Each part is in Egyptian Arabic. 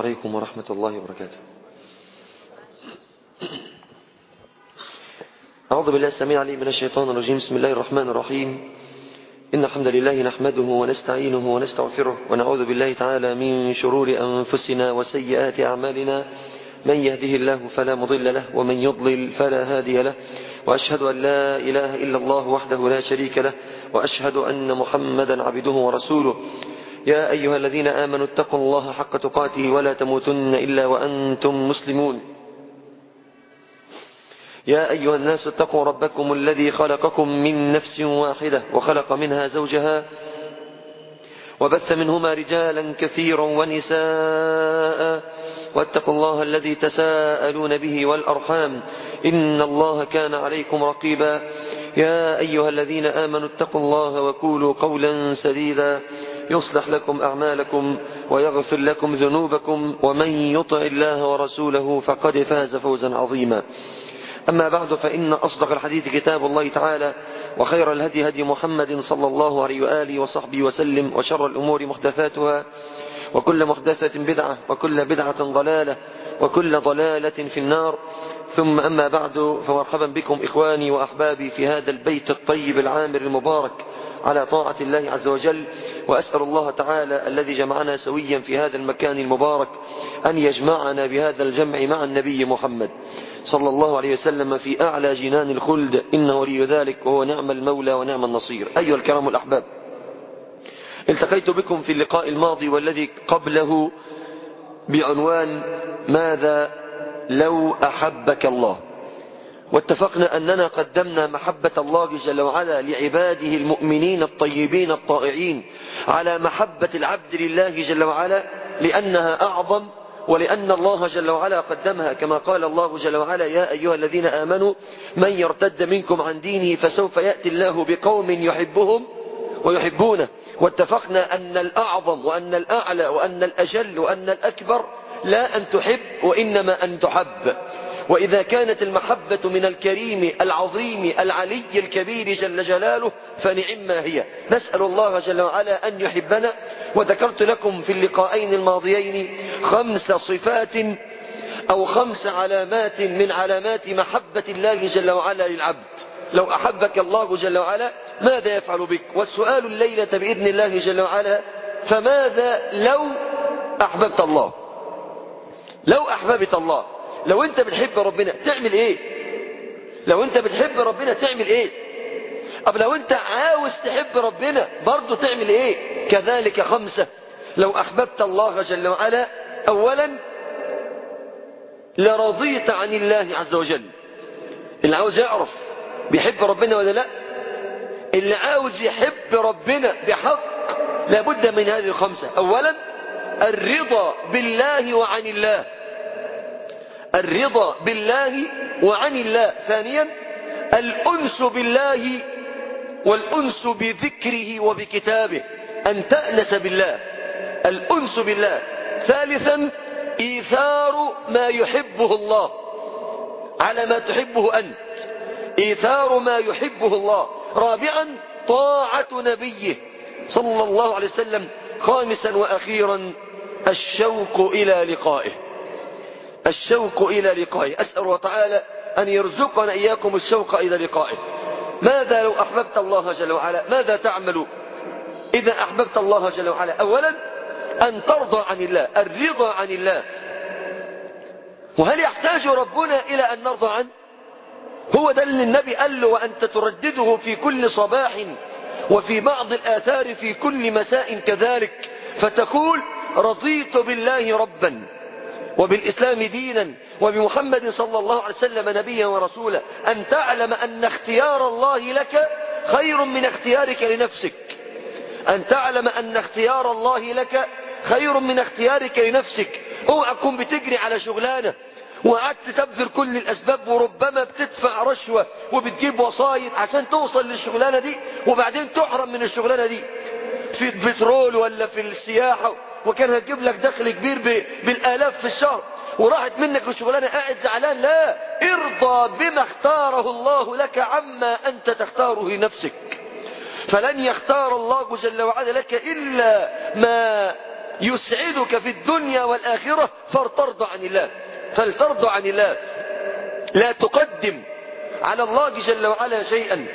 عليكم ورحمة الله وبركاته أعوذ بالله السميع العليم من الشيطان الرجيم بسم الله الرحمن الرحيم إن الحمد لله نحمده ونستعينه ونستغفره ونعوذ بالله تعالى من شرور أنفسنا وسيئات أعمالنا من يهده الله فلا مضل له ومن يضلل فلا هادي له وأشهد أن لا إله إلا الله وحده لا شريك له وأشهد أن محمدا عبده ورسوله يا أيها الذين آمنوا اتقوا الله حق تقاته ولا تموتن إلا وأنتم مسلمون يا أيها الناس اتقوا ربكم الذي خلقكم من نفس واحدة وخلق منها زوجها وبث منهما رجالا كثيرا ونساء واتقوا الله الذي تساءلون به والأرحام إن الله كان عليكم رقيبا يا أيها الذين آمنوا اتقوا الله وقولوا قولا سديدا يصلح لكم أعمالكم ويغفر لكم ذنوبكم ومن يطع الله ورسوله فقد فاز فوزا عظيما أما بعد فإن أصدق الحديث كتاب الله تعالى وخير الهدي هدي محمد صلى الله عليه وآله وصحبه وسلم وشر الأمور محدثاتها وكل محدثة بدعة وكل بدعة ضلالة وكل ضلالة في النار ثم أما بعد فمرحبا بكم إخواني وأحبابي في هذا البيت الطيب العامر المبارك على طاعة الله عز وجل وأسأل الله تعالى الذي جمعنا سويا في هذا المكان المبارك أن يجمعنا بهذا الجمع مع النبي محمد صلى الله عليه وسلم في أعلى جنان الخلد إنه ولي ذلك وهو نعم المولى ونعم النصير أيها الكرام الأحباب التقيت بكم في اللقاء الماضي والذي قبله بعنوان ماذا لو أحبك الله واتفقنا أننا قدمنا محبة الله جل وعلا لعباده المؤمنين الطيبين الطائعين على محبة العبد لله جل وعلا لأنها أعظم ولأن الله جل وعلا قدمها كما قال الله جل وعلا يا أيها الذين آمنوا من يرتد منكم عن دينه فسوف يأتي الله بقوم يحبهم ويحبونه واتفقنا أن الأعظم وأن الأعلى وأن الأجل وأن الأكبر لا أن تحب وإنما أن تحب وإذا كانت المحبة من الكريم العظيم العلي الكبير جل جلاله فنعم ما هي نسأل الله جل وعلا أن يحبنا وذكرت لكم في اللقاءين الماضيين خمس صفات أو خمس علامات من علامات محبة الله جل وعلا للعبد لو أحبك الله جل وعلا ماذا يفعل بك والسؤال الليلة بإذن الله جل وعلا فماذا لو أحببت الله لو أحببت الله لو أنت بتحب ربنا تعمل إيه لو أنت بتحب ربنا تعمل إيه أب لو أنت عاوز تحب ربنا برضو تعمل إيه كذلك خمسة لو أحببت الله جل وعلا أولا لرضيت عن الله عز وجل اللي عاوز يعرف بيحب ربنا ولا لا اللي عاوز يحب ربنا بحق لابد من هذه الخمسة أولا الرضا بالله وعن الله الرضا بالله وعن الله ثانيا الأنس بالله والأنس بذكره وبكتابه أن تأنس بالله الأنس بالله ثالثا إيثار ما يحبه الله على ما تحبه أنت إيثار ما يحبه الله رابعا طاعة نبيه صلى الله عليه وسلم خامسا وأخيرا الشوق إلى لقائه الشوق إلى لقائه أسأل الله تعالى أن يرزقنا إياكم الشوق إلى لقائه ماذا لو أحببت الله جل وعلا ماذا تعمل إذا أحببت الله جل وعلا أولا أن ترضى عن الله الرضا عن الله وهل يحتاج ربنا إلى أن نرضى عنه هو ده اللي النبي قال له وأنت تردده في كل صباح وفي بعض الآثار في كل مساء كذلك فتقول رضيت بالله ربا وبالإسلام دينا وبمحمد صلى الله عليه وسلم نبيا ورسولا أن تعلم أن اختيار الله لك خير من اختيارك لنفسك أن تعلم أن اختيار الله لك خير من اختيارك لنفسك اوعى تكون بتجري على شغلانة وقعدت تبذل كل الأسباب وربما بتدفع رشوة وبتجيب وسايط عشان توصل للشغلانة دي وبعدين تحرم من الشغلانة دي في البترول ولا في السياحة وكان هتجيب لك دخل كبير بالآلاف في الشهر وراحت منك الشغلانة قاعد زعلان لا ارضى بما اختاره الله لك عما أنت تختاره لنفسك فلن يختار الله جل وعلا لك إلا ما يسعدك في الدنيا والآخرة فلترضى عن الله فلترضى عن الله لا تقدم على الله جل وعلا شيئا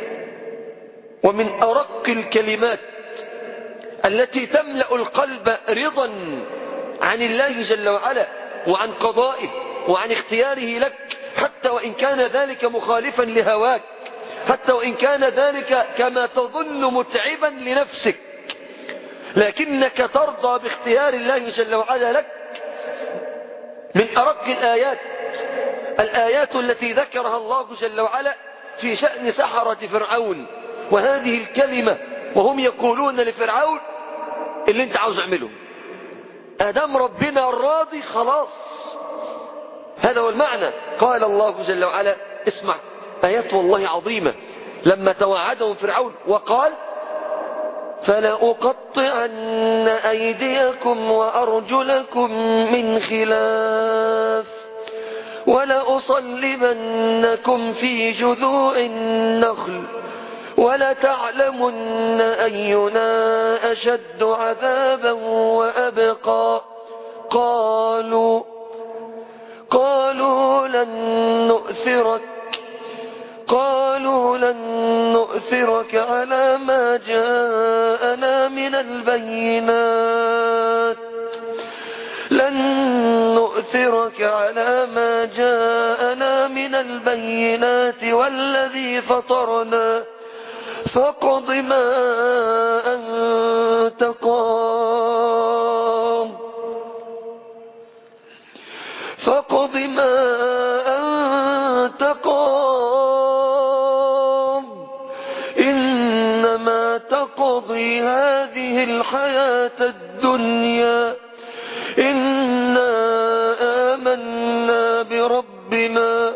ومن أرق الكلمات التي تملأ القلب رضا عن الله جل وعلا وعن قضائه وعن اختياره لك حتى وإن كان ذلك مخالفا لهواك حتى وإن كان ذلك كما تظن متعبا لنفسك لكنك ترضى باختيار الله جل وعلا لك من أرق الآيات الآيات التي ذكرها الله جل وعلا في شأن سحرة فرعون وهذه الكلمة وهم يقولون لفرعون اللي انت عاوز اعمله ادام ربنا الراضي خلاص هذا هو المعنى قال الله جل وعلا اسمع آيات والله عظيمة لما توعدهم فرعون وقال فلأقطعن أيديكم وأرجلكم من خلاف ولأصلبنكم في جذوع النخل ولتعلمن أينا أشد عذابا وأبقى قالوا قالوا لن نؤثرك قالوا لن نؤثرك على ما جاءنا من البينات لن نؤثرك على ما جاءنا من البينات والذي فطرنا فاقض ما أنت قاض فاقض ما أنت قاض إنما تقضي هذه الحياة الدنيا إنا آمنا بربنا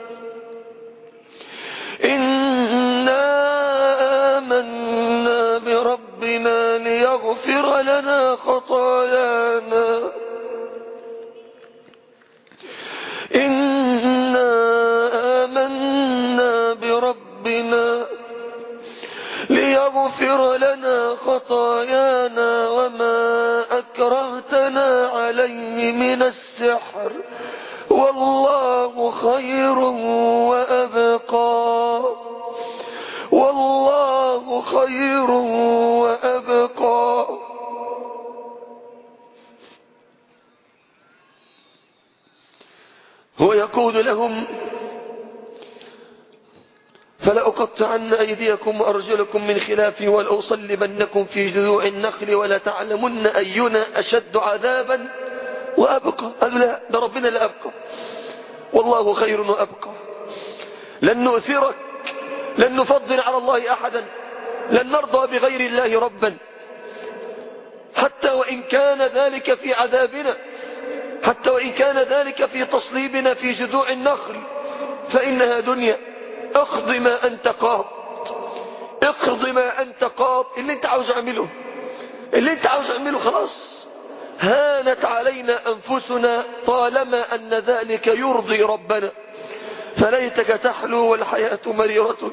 إنا آمنا بربنا ليغفر لنا خطايانا إنا آمنا بربنا ليغفر لنا خطايانا وما أكرهتنا عليه من السحر والله خير وأبقى والله خير وأبقى هو يقول لهم فلأقطعن أيديكم وأرجلكم من خلاف ولأصلبنكم في جذوع النخل ولتعلمن أينا أشد عذابا وأبقى قالوا لا ده ربنا لا أبقى والله خير وأبقى لن نؤثرك لن نفضل على الله أحدا لن نرضى بغير الله ربا حتى وإن كان ذلك في عذابنا حتى وإن كان ذلك في تصليبنا في جذوع النخل فإنها دنيا اقض ما أنت قاض اقض ما أنت قاض اللي انت عاوز اعمله اللي انت عاوز اعمله خلاص هانت علينا أنفسنا طالما أن ذلك يرضي ربنا فليتك تحلو والحياة مريرة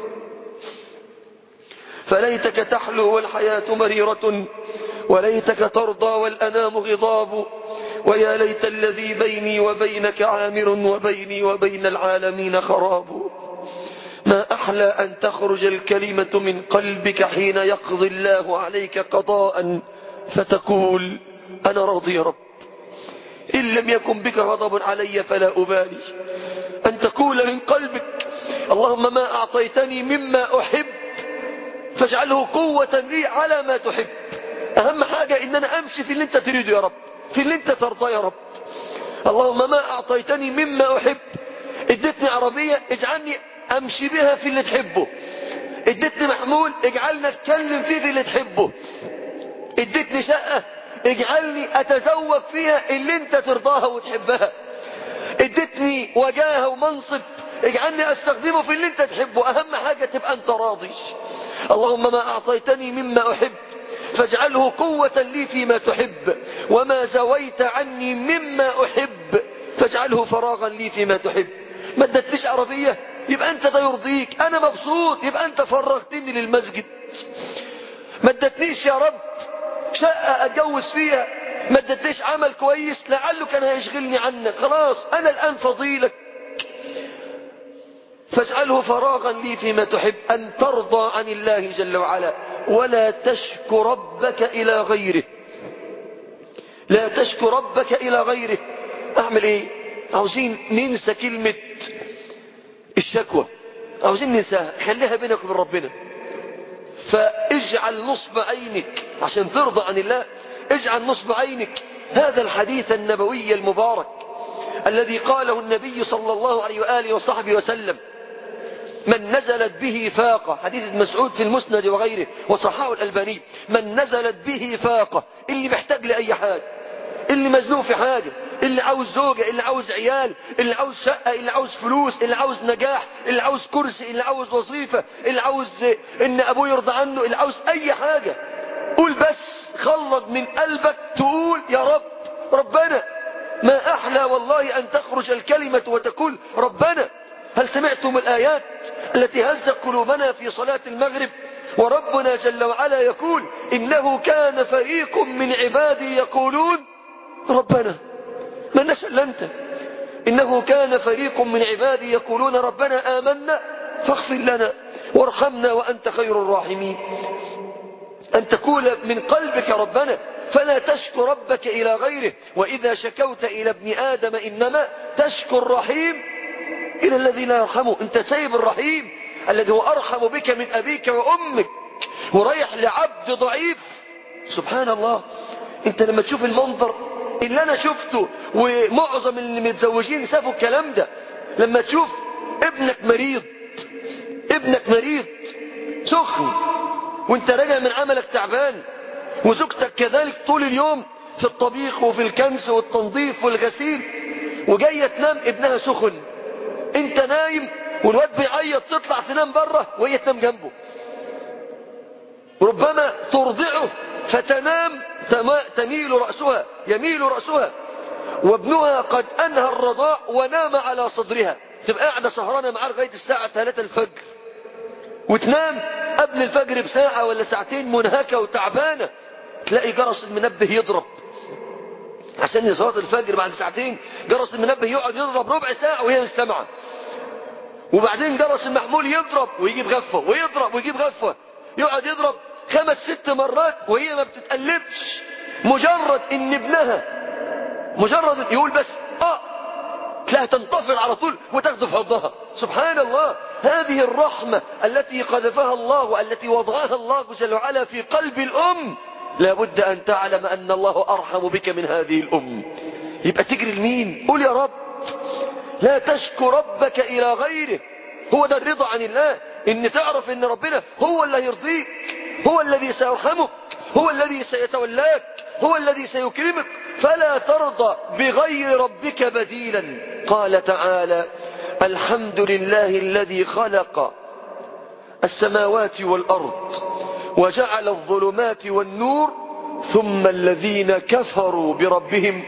فليتك تحلو والحياة مريرة وليتك ترضى والأنام غضاب ويا ليت الذي بيني وبينك عامر وبيني وبين العالمين خراب ما أحلى أن تخرج الكلمة من قلبك حين يقضي الله عليك قضاء فتقول أنا راضي يا رب إن لم يكن بك غضب علي فلا أبالي أن تقول من قلبك اللهم ما أعطيتني مما أحب فاجعله قوة لي على ما تحب أهم حاجة إن أنا أمشي في اللي أنت تريده يا رب في اللي أنت ترضى يا رب اللهم ما أعطيتني مما أحب ادتني عربية اجعلني أمشي بها في اللي تحبه ادتني محمول اجعلني أتكلم فيه في اللي تحبه ادتني شقة اجعلني أتزوج فيها اللي أنت ترضاها وتحبها ادتني وجاهة ومنصب اجعلني استخدمه في اللي انت تحبه اهم حاجة تبقى انت راضي اللهم ما اعطيتني مما احب فاجعله قوة لي فيما تحب وما زويت عني مما احب فاجعله فراغا لي فيما تحب ما ادتنيش عربية يبقى انت ده يرضيك انا مبسوط يبقى انت فرغتني للمسجد ما ادتنيش يا رب شقة اتجوز فيها ما ادتنيش عمل كويس لعله كان هيشغلني عنك خلاص انا الان فضيلك فاجعله فراغا لي فيما تحب ان ترضى عن الله جل وعلا ولا تشك ربك الى غيره لا تشك ربك الى غيره اعمل ايه عاوزين ننسى كلمة الشكوى عاوزين ننساها خليها بينك وبين ربنا فاجعل نصب عينك عشان ترضى عن الله اجعل نصب عينك هذا الحديث النبوي المبارك الذي قاله النبي صلى الله عليه وآله وصحبه وسلم من نزلت به فاقة حديث مسعود في المسند وغيره وصححه الألباني من نزلت به فاقة اللي محتاج لأي حاجة اللي مزنوق في حاجة اللي عاوز زوجة اللي عاوز عيال اللي عاوز شقة اللي عاوز فلوس اللي عاوز نجاح اللي عاوز كرسي اللي عاوز وظيفة اللي عاوز ان ابوه يرضى عنه اللي عاوز اي حاجة قول بس خلص من قلبك تقول يا رب ربنا ما احلى والله ان تخرج الكلمة وتقول ربنا هل سمعتم الآيات التي هزت قلوبنا في صلاة المغرب وربنا جل وعلا يقول إنه كان فريق من عبادي يقولون ربنا ما نشأ أنت إنه كان فريق من عبادي يقولون ربنا آمنا فاغفر لنا وارحمنا وأنت خير الراحمين أن تقول من قلبك ربنا فلا تشكو ربك إلى غيره وإذا شكوت إلى ابن آدم إنما تشكو الرحيم إلى الذي لا يرحمه أنت سيب الرحيم الذي هو أرحم بك من أبيك وأمك ورايح لعبد ضعيف سبحان الله أنت لما تشوف المنظر اللي أنا شفته ومعظم اللي متزوجين شافوا الكلام ده لما تشوف ابنك مريض ابنك مريض سخن وانت راجع من عملك تعبان وزوجتك كذلك طول اليوم في الطبيخ وفي الكنس والتنظيف والغسيل وجايه تنام ابنها سخن انت نايم والواد بيعيط تطلع تنام بره وهي تنام جنبه ربما ترضعه فتنام تميل رأسها يميل رأسها وابنها قد أنهى الرضاع ونام على صدرها تبقى قاعدة سهرانة معاه لغاية الساعة 3 الفجر وتنام قبل الفجر بساعة ولا ساعتين منهكة وتعبانة تلاقي جرس المنبه يضرب عشان صلاة الفجر بعد ساعتين جرس المنبه يقعد يضرب ربع ساعة وهي مش سامعة وبعدين جرس المحمول يضرب ويجيب غفة ويضرب ويجيب غفة يقعد يضرب خمس ست مرات وهي ما بتتقلبش مجرد ان ابنها مجرد يقول بس اه تلاقيها تنتفض على طول وتاخده في حضنها سبحان الله هذه الرحمة التي قذفها الله والتي وضعها الله جل وعلا في قلب الأم لابد أن تعلم أن الله أرحم بك من هذه الأم يبقى تجري لمين قول يا رب لا تشكو ربك إلى غيره هو ده الرضا عن الله إن تعرف إن ربنا هو اللي يرضيك هو الذي سيرحمك هو الذي سيتولاك هو الذي سيكرمك فلا ترضى بغير ربك بديلا قال تعالى الحمد لله الذي خلق السماوات والأرض وجعل الظلمات والنور ثم الذين كفروا بربهم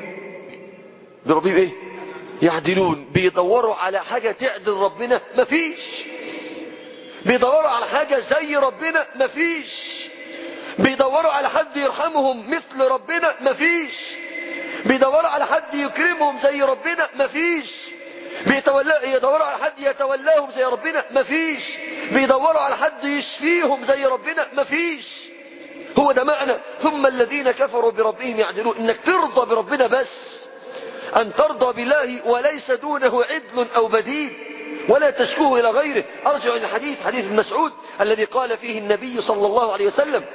بربهم ايه يعدلون بيدوروا على حاجة تعدل ربنا مفيش بيدوروا على حاجة زي ربنا مفيش بيدوروا على حد يرحمهم مثل ربنا مفيش بيدوروا على حد يكرمهم زي ربنا مفيش بيدوروا على حد يتولاهم زي ربنا مفيش بيدوروا على حد يشفيهم زي ربنا مفيش هو ده معنى ثم الذين كفروا بربهم يعدلون انك ترضى بربنا بس ان ترضى بالله وليس دونه عدل او بديل ولا تشكوه الى غيره ارجع الى الحديث حديث ابن مسعود الذي قال فيه النبي صلى الله عليه وسلم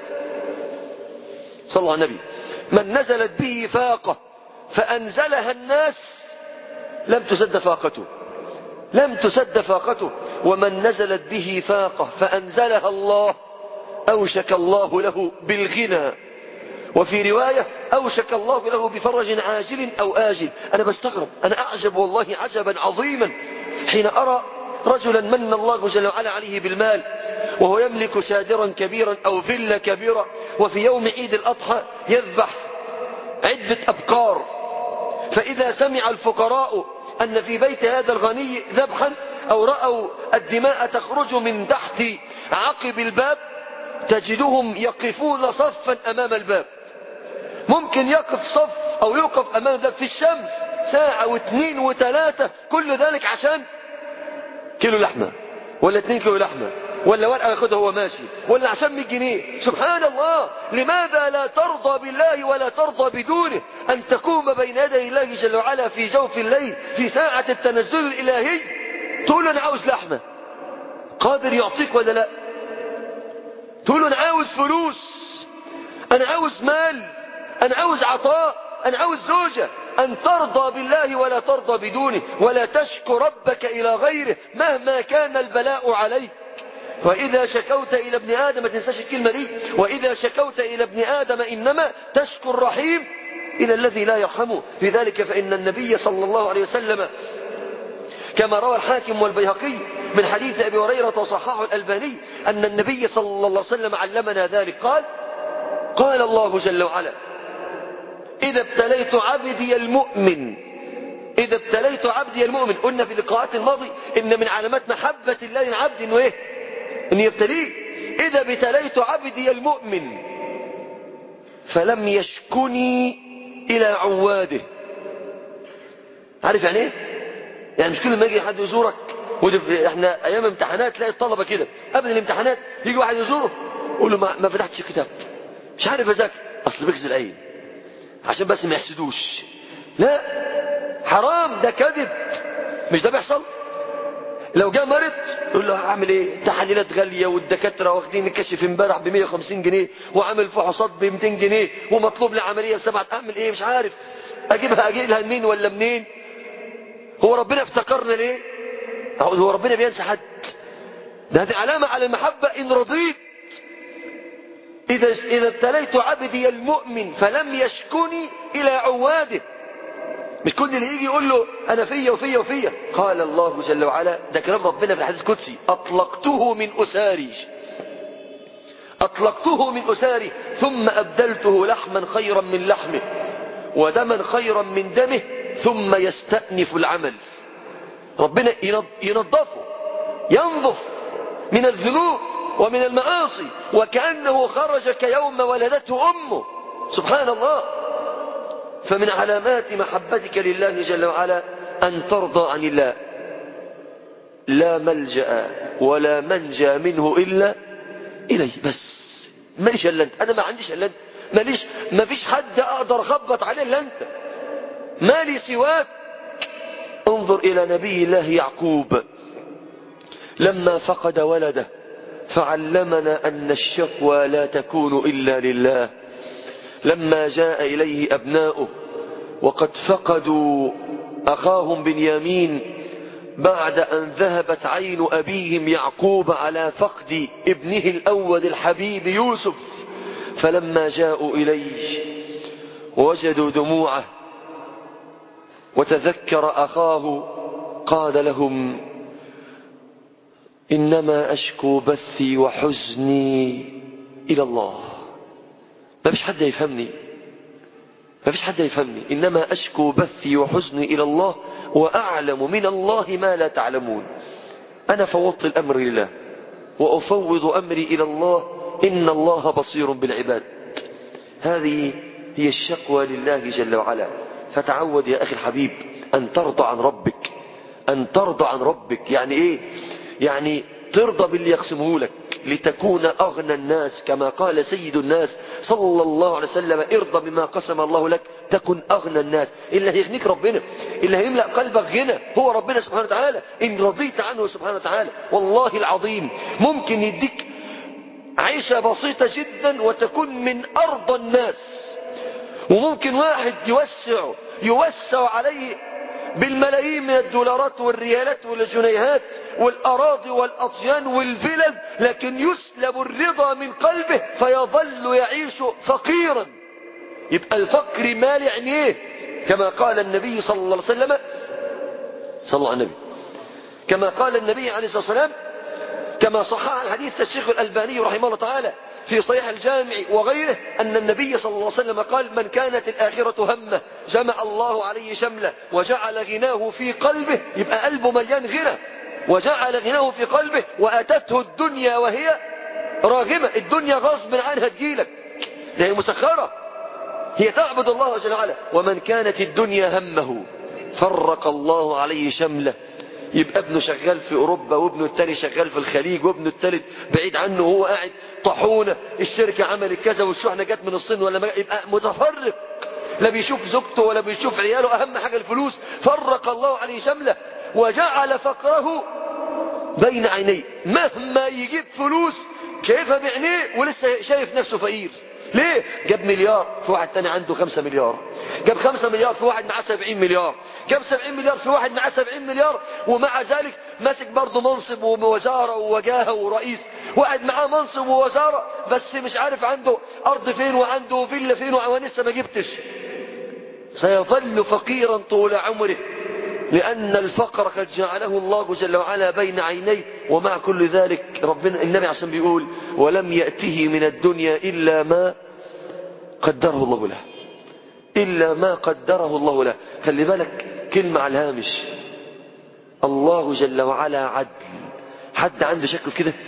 صلى الله عليه النبي من نزلت به فاقة فأنزلها الناس لم تسد فاقته لم تسد فاقته ومن نزلت به فاقة فأنزلها الله أوشك الله له بالغنى وفي رواية أوشك الله له بفرج عاجل أو آجل أنا بستغرب أنا أعجب والله عجبا عظيما حين أرى رجلا من الله جل وعلا عليه بالمال وهو يملك شادرا كبيرا أو فيلا كبيرة وفي يوم عيد الأضحى يذبح عدة أبقار فإذا سمع الفقراء أن في بيت هذا الغني ذبحا أو رأوا الدماء تخرج من تحت عقب الباب تجدهم يقفون صفا أمام الباب ممكن يقف صف أو يوقف أمام الباب في الشمس ساعة واثنين وثلاثة كل ذلك عشان كيلو لحمة ولا اثنين كيلو لحمة ولا ورقة ياخدها وهو ماشي ولا عشان 100 جنيه سبحان الله لماذا لا ترضى بالله ولا ترضى بدونه أن تقوم بين يدي الله جل وعلا في جوف الليل في ساعة التنزل الإلهي تقول أنا عاوز لحمة قادر يعطيك ولا لا تقول أنا عاوز فلوس أنا عاوز مال أنا عاوز عطاء أنا عاوز زوجة أن ترضى بالله ولا ترضى بدونه ولا تشكو ربك إلى غيره مهما كان البلاء عليك وإذا شكوت إلى ابن آدم ما تنساش الكلمة دي وإذا شكوت إلى ابن آدم إنما تشكو الرحيم إلى الذي لا يرحمه لذلك فإن النبي صلى الله عليه وسلم كما روى الحاكم والبيهقي من حديث أبي هريرة وصححه الألباني أن النبي صلى الله عليه وسلم علمنا ذلك قال قال الله جل وعلا إذا ابتليت عبدي المؤمن إذا ابتليت عبدي المؤمن قلنا في اللقاءات الماضي إن من علامات محبة الله العبد إنه إيه؟ إن يبتليه إذا ابتليت عبدي المؤمن فلم يشكني إلى عواده عارف يعني إيه؟ يعني مش كل ما يجي حد يزورك ودي احنا ايام امتحانات تلاقي الطلبه كده قبل الامتحانات يجي واحد يزوره يقول له ما, ما فتحتش الكتاب مش عارف اذاكر اصل بيكذب العين عشان بس ما يحسدوش لا حرام ده كذب مش ده بيحصل لو جاء مرض يقول له هعمل ايه تحاليلات غاليه والدكاتره واخدين الكشف امبارح ب 150 جنيه وعامل فحوصات ب 200 جنيه ومطلوب لي عمليه بسبعه اعمل ايه مش عارف اجيبها اجيبها منين ولا منين هو ربنا افتكرنا ليه هو ربنا بينسى حد ده هذه علامة على المحبة إن رضيت إذا إذا ابتليت عبدي المؤمن فلم يشكني إلى عواده مش كل اللي يجي يقول له أنا فيا وفيا وفيا قال الله جل وعلا ده كلام ربنا في الحديث القدسي أطلقته من أساري أطلقته من أساري ثم أبدلته لحما خيرا من لحمه ودما خيرا من دمه ثم يستأنف العمل ربنا ينظفه ينظف من الذنوب ومن المعاصي وكأنه خرج كيوم ولدته أمه سبحان الله فمن علامات محبتك لله جل وعلا أن ترضى عن الله لا ملجأ ولا منجى منه إلا إليه بس ماليش إلا أنت أنا ما عنديش إلا أنت ماليش ما فيش حد أقدر أخبط عليه إلا أنت ما لي سواك انظر إلى نبي الله يعقوب لما فقد ولده فعلمنا أن الشقوى لا تكون إلا لله لما جاء إليه أبناؤه وقد فقدوا أخاهم بنيامين بعد أن ذهبت عين أبيهم يعقوب على فقد ابنه الأول الحبيب يوسف فلما جاءوا إليه وجدوا دموعه وتذكر أخاه قال لهم إنما أشكو بثي وحزني إلى الله ما فيش حد يفهمني ما فيش حد يفهمني إنما أشكو بثي وحزني إلى الله وأعلم من الله ما لا تعلمون أنا فوضت الأمر لله وأفوض أمري إلى الله إن الله بصير بالعباد هذه هي الشقوى لله جل وعلا فتعود يا أخي الحبيب أن ترضى عن ربك أن ترضى عن ربك يعني إيه يعني ترضى باللي يقسمه لك لتكون أغنى الناس كما قال سيد الناس صلى الله عليه وسلم ارضى بما قسم الله لك تكن أغنى الناس اللي هيغنيك ربنا اللي هيملأ قلبك غنى هو ربنا سبحانه وتعالى إن رضيت عنه سبحانه وتعالى والله العظيم ممكن يديك عيشة بسيطة جدا وتكون من أرضى الناس وممكن واحد يوسع يوسع عليه بالملايين من الدولارات والريالات والجنيهات والأراضي والأطيان والفلل لكن يسلب الرضا من قلبه فيظل يعيش فقيرا يبقى الفقر مال عينيه كما قال النبي صلى الله عليه وسلم صلى الله عليه النبي كما قال النبي عليه الصلاة والسلام كما صحح الحديث الشيخ الألباني رحمه الله تعالى في صحيح الجامع وغيره أن النبي صلى الله عليه وسلم قال من كانت الآخرة همه جمع الله عليه شمله وجعل غناه في قلبه يبقى قلبه مليان غنى وجعل غناه في قلبه وأتته الدنيا وهي راغمة الدنيا غصب عنها تجيلك ده هي مسخرة هي تعبد الله جل وعلا ومن كانت الدنيا همه فرق الله عليه شمله يبقى ابنه شغال في أوروبا وابنه التاني شغال في الخليج وابنه التالت بعيد عنه وهو قاعد طحونة الشركة عملت كذا والشحنة جت من الصين ولا ما يبقى متفرق لا بيشوف زوجته ولا بيشوف عياله أهم حاجة الفلوس فرق الله عليه شمله وجعل فقره بين عينيه مهما يجيب فلوس شايفها بعينيه ولسه شايف نفسه فقير ليه جاب مليار في واحد تاني عنده خمسة مليار جاب خمسة مليار في واحد معاه سبعين مليار جاب سبعين مليار في واحد معاه سبعين مليار ومع ذلك ماسك برضه منصب ووزارة ووجاهة ورئيس واحد معاه منصب ووزارة بس مش عارف عنده أرض فين وعنده فيلا فين ولسه ما جبتش سيظل فقيرا طول عمره لأن الفقر قد جعله الله جل وعلا بين عينيه ومع كل ذلك ربنا النبي عشان بيقول ولم يأته من الدنيا إلا ما قدره الله له إلا ما قدره الله له خلي بالك كلمة على الهامش الله جل وعلا عدل حد عنده شك في كده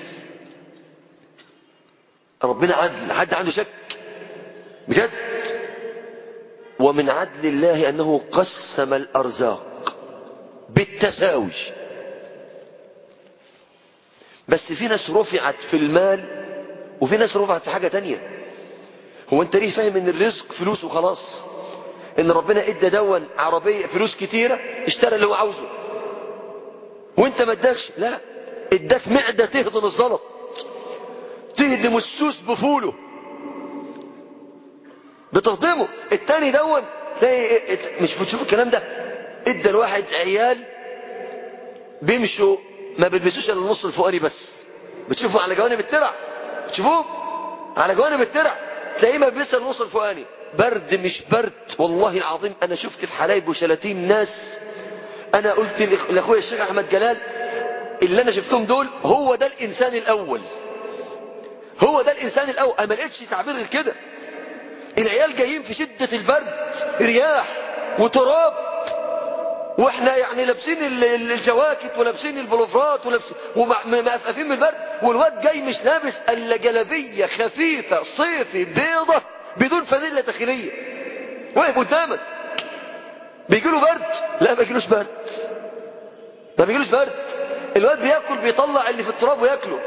ربنا عدل حد عنده شك بجد ومن عدل الله أنه قسم الأرزاق بالتساوي بس في ناس رفعت في المال وفي ناس رفعت في حاجة تانية هو انت ليه فاهم ان الرزق فلوس وخلاص ان ربنا ادى دون عربية فلوس كتيرة اشترى اللي هو عاوزه وانت ما اداكش لا اداك معدة تهضم الزلط تهدم السوس بفوله بتهضمه التاني دون تلاقي مش بتشوف الكلام ده ادى الواحد عيال بيمشوا ما بيلبسوش الا النص الفوقاني بس بتشوفوا على جوانب الترع بتشوفوه على جوانب الترع تلاقيه ما بيلبس الا النص الفوقاني برد مش برد والله العظيم انا شفت في حلايب وشلاتين ناس انا قلت لاخويا الشيخ احمد جلال اللي انا شفتهم دول هو ده الانسان الاول هو ده الانسان الاول انا ما لقيتش تعبير غير كده العيال جايين في شده البرد رياح وتراب واحنا يعني لابسين الجواكت ولابسين البلوفرات ولابسين ومقففين من البرد والواد جاي مش لابس الا جلابيه خفيفه صيفي بيضه بدون فانيلا داخليه واقف قدامك بيجي له برد لا ما بيجيلوش برد ما بيجيلوش برد الواد بياكل بيطلع اللي في التراب وياكله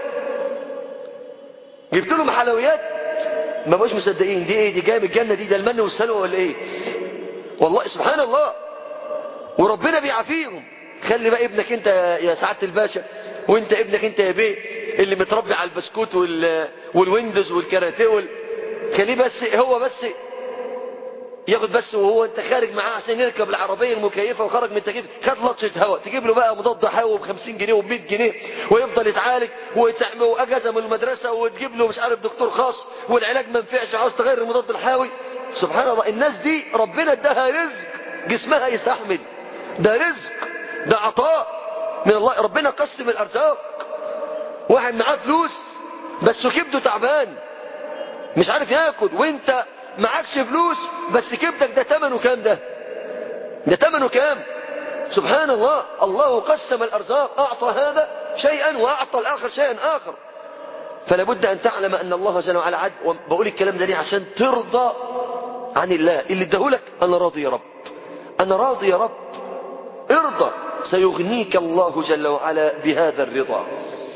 جبت لهم حلويات ما بقوش مصدقين دي ايه دي جايه من الجنه دي ده المن والسلوى ولا ايه والله سبحان الله وربنا بيعافيهم خلي بقى ابنك انت يا سعاده الباشا وانت ابنك انت يا بيه اللي متربي على البسكوت وال والويندوز والكاراتيه وال... خليه بس هو بس ياخد بس وهو انت خارج معاه عشان يركب العربيه المكيفه وخرج من التكييف خد لطشه هواء تجيب له بقى مضاد حيوي ب 50 جنيه وب 100 جنيه ويفضل يتعالج واجازه من المدرسه وتجيب له مش عارف دكتور خاص والعلاج ما نفعش عاوز تغير المضاد الحيوي سبحان الله الناس دي ربنا اداها رزق جسمها يستحمل ده رزق ده عطاء من الله ربنا قسم الارزاق واحد معاه فلوس بس كبده تعبان مش عارف ياكل وانت معكش فلوس بس كبدك ده ثمنه كام ده ده ثمنه كام سبحان الله الله قسم الارزاق اعطى هذا شيئا واعطى الاخر شيئا اخر فلا بد ان تعلم ان الله جل وعلا عدل وبقول الكلام ده ليه عشان ترضى عن الله اللي اداهولك انا راضي يا رب انا راضي يا رب ارضى سيغنيك الله جل وعلا بهذا الرضا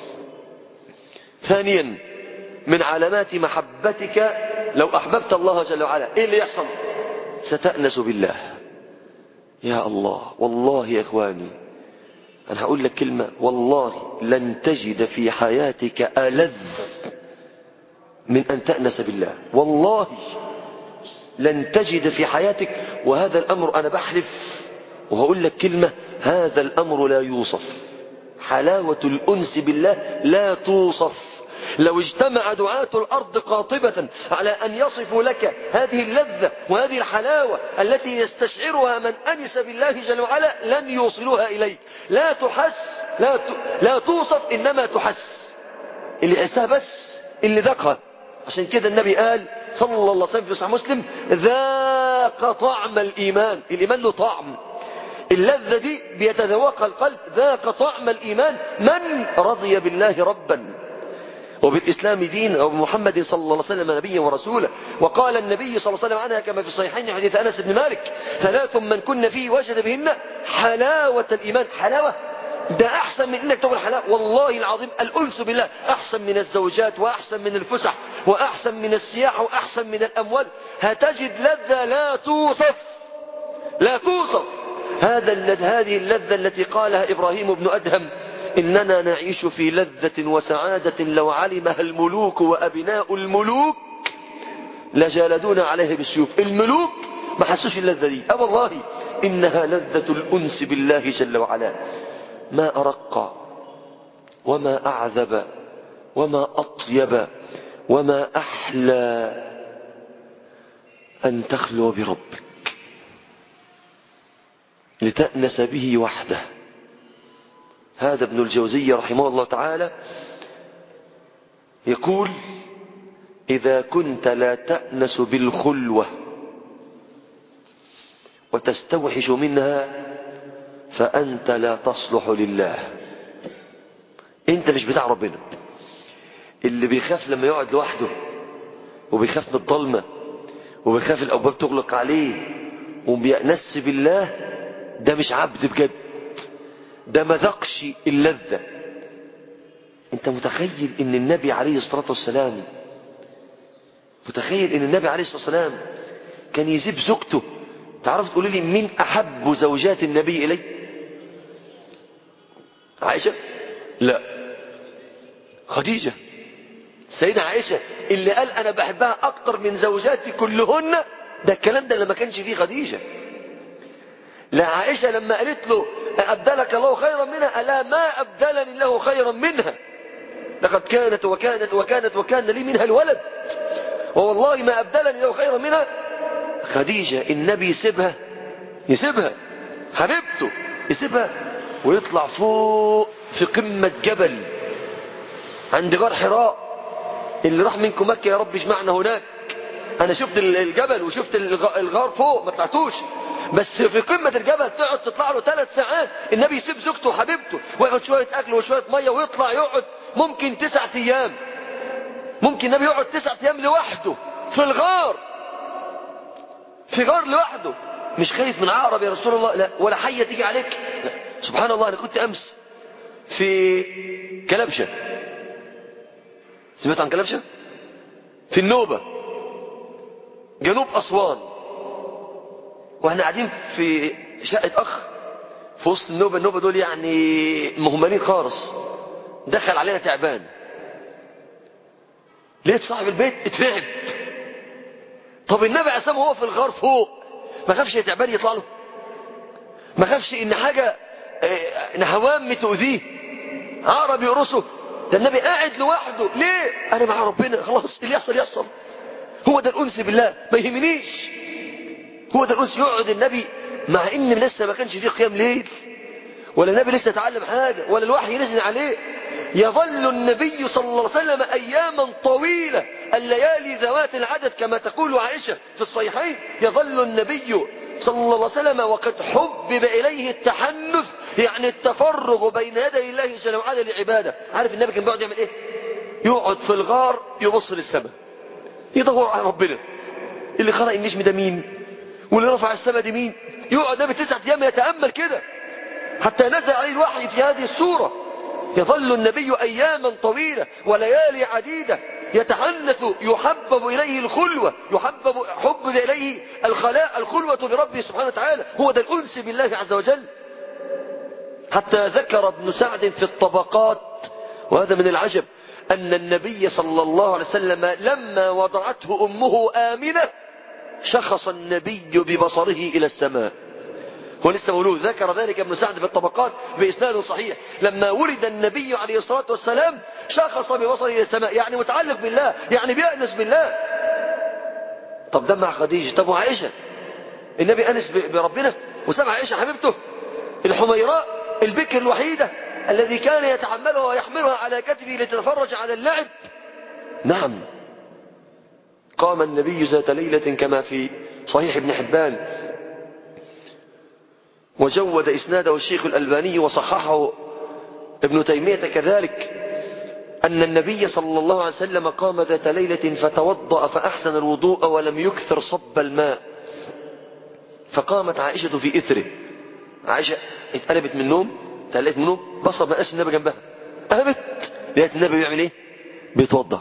ثانيا من علامات محبتك لو أحببت الله جل وعلا إيه اللي يحصل ستأنس بالله يا الله والله يا إخواني أنا هقول لك كلمة والله لن تجد في حياتك ألذ من أن تأنس بالله والله لن تجد في حياتك وهذا الأمر أنا بحلف وهقول لك كلمة هذا الأمر لا يوصف حلاوة الأنس بالله لا توصف لو اجتمع دعاة الأرض قاطبة على أن يصفوا لك هذه اللذة وهذه الحلاوة التي يستشعرها من أنس بالله جل وعلا لن يوصلوها إليك لا تحس لا, ت... لا توصف إنما تحس اللي عساها بس اللي ذاقها عشان كده النبي قال صلى الله عليه وسلم في صحيح مسلم ذاق طعم الإيمان الإيمان له طعم اللذة دي بيتذوقها القلب ذاق طعم الإيمان من رضي بالله ربا وبالإسلام دين وبمحمد صلى الله عليه وسلم نبيا ورسولا وقال النبي صلى الله عليه وسلم عنها كما في الصحيحين حديث أنس بن مالك ثلاث من كن فيه وجد بهن حلاوة الإيمان حلاوة ده أحسن من إنك تقول حلاوة والله العظيم الأنس بالله أحسن من الزوجات وأحسن من الفسح وأحسن من السياحة وأحسن من الأموال هتجد لذة لا توصف لا توصف هذا هذه اللذة التي قالها إبراهيم بن أدهم إننا نعيش في لذة وسعادة لو علمها الملوك وأبناء الملوك لجالدون عليه بالسيوف الملوك ما حسوش اللذة دي أه والله إنها لذة الأنس بالله جل وعلا ما أرق وما أعذب وما أطيب وما أحلى أن تخلو بربك لتأنس به وحده هذا ابن الجوزي رحمه الله تعالى يقول إذا كنت لا تأنس بالخلوة وتستوحش منها فأنت لا تصلح لله أنت مش بتاع ربنا اللي بيخاف لما يقعد لوحده وبيخاف من الضلمة وبيخاف الأبواب تغلق عليه وبيأنس بالله ده مش عبد بجد ده ما ذقش اللذة انت متخيل ان النبي عليه الصلاة والسلام متخيل ان النبي عليه الصلاة والسلام كان يسيب زوجته تعرف تقول لي مين احب زوجات النبي اليه عائشة لا خديجة سيدة عائشة اللي قال انا بحبها اكتر من زوجاتي كلهن ده الكلام ده اللي ما كانش فيه خديجة لا عائشة لما قالت له أبدلك الله خيرا منها ألا ما أبدلني الله خيرا منها لقد كانت وكانت وكانت وكان لي منها الولد ووالله ما أبدلني الله خيرا منها خديجة النبي يسيبها يسيبها حبيبته يسيبها ويطلع فوق في قمة جبل عند غار حراء اللي راح منكم مكة يا رب اجمعنا هناك أنا شفت الجبل وشفت الغار فوق ما طلعتوش بس في قمة الجبل تقعد تطلع له ثلاث ساعات النبي يسيب زوجته وحبيبته وياخد شوية أكل وشوية مية ويطلع يقعد ممكن تسعة أيام ممكن النبي يقعد تسعة أيام لوحده في الغار في غار لوحده مش خايف من عقرب يا رسول الله لا ولا حية تيجي عليك لا. سبحان الله أنا كنت أمس في كلبشة سمعت عن كلبشة في النوبة جنوب أسوان واحنا قاعدين في شقة أخ في وسط النوبة النوبة دول يعني مهملين خالص دخل علينا تعبان لقيت صاحب البيت اترعب طب النبي عسام وهو في الغار فوق ما خافش تعبان يطلع له ما خافش ان حاجة ان هوام تؤذيه عقرب يقرصه ده النبي قاعد لوحده ليه انا مع ربنا خلاص اللي يحصل يحصل هو ده الانس بالله ما يهمنيش هو ده الأنس يقعد النبي مع إن لسه ما كانش فيه قيام ليل ولا النبي لسه اتعلم حاجة ولا الوحي نزل عليه يظل النبي صلى الله عليه وسلم أياما طويلة الليالي ذوات العدد كما تقول عائشة في الصحيحين يظل النبي صلى الله عليه وسلم وقد حبب إليه التحنث يعني التفرغ بين يدي الله جل وعلا لعباده عارف النبي كان بيقعد يعمل ايه يقعد في الغار يبص للسماء يدور على ربنا اللي خلق النجم ده مين واللي رفع السماء دي مين يقعد نبي تسعة أيام يتأمل كده حتى نزل عليه الوحي في هذه السورة يظل النبي أياما طويلة وليالي عديدة يتعنث يحبب إليه الخلوة يحبب حبب إليه الخلاء الخلوة بربه سبحانه وتعالى هو ده الأنس بالله عز وجل حتى ذكر ابن سعد في الطبقات وهذا من العجب أن النبي صلى الله عليه وسلم لما وضعته أمه آمنة شخص النبي ببصره إلى السماء هو لسه مولود ذكر ذلك ابن سعد في الطبقات بإسناد صحيح لما ولد النبي عليه الصلاة والسلام شخص ببصره إلى السماء يعني متعلق بالله يعني بيأنس بالله طب ده مع خديجة طب وعائشة النبي أنس بربنا وسمع عائشة حبيبته الحميراء البكر الوحيدة الذي كان يتحملها ويحملها على كتفه لتتفرج على اللعب نعم قام النبي ذات ليلة كما في صحيح ابن حبان وجود إسناده الشيخ الألباني وصححه ابن تيمية كذلك أن النبي صلى الله عليه وسلم قام ذات ليلة فتوضأ فأحسن الوضوء ولم يكثر صب الماء فقامت عائشة في إثره عائشة اتقلبت من النوم تقلت من النوم بصر ما النبي جنبها قامت لقيت النبي بيعمل ايه بيتوضا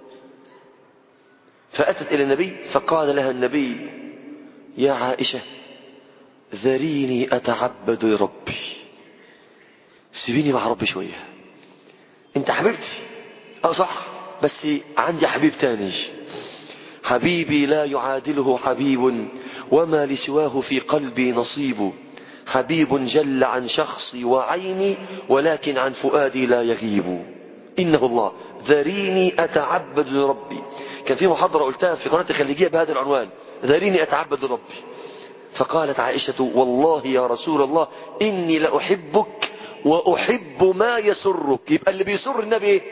فأتت إلى النبي فقال لها النبي يا عائشة ذريني أتعبد لربي سيبيني مع ربي شوية انت حبيبتي اه صح بس عندي حبيب تاني حبيبي لا يعادله حبيب وما لسواه في قلبي نصيب حبيب جل عن شخصي وعيني ولكن عن فؤادي لا يغيب إنه الله ذريني أتعبد لربي كان في محاضرة قلتها في قناة الخليجية بهذا العنوان ذريني أتعبد لربي فقالت عائشة والله يا رسول الله إني لأحبك وأحب ما يسرك يبقى اللي بيسر النبي إيه؟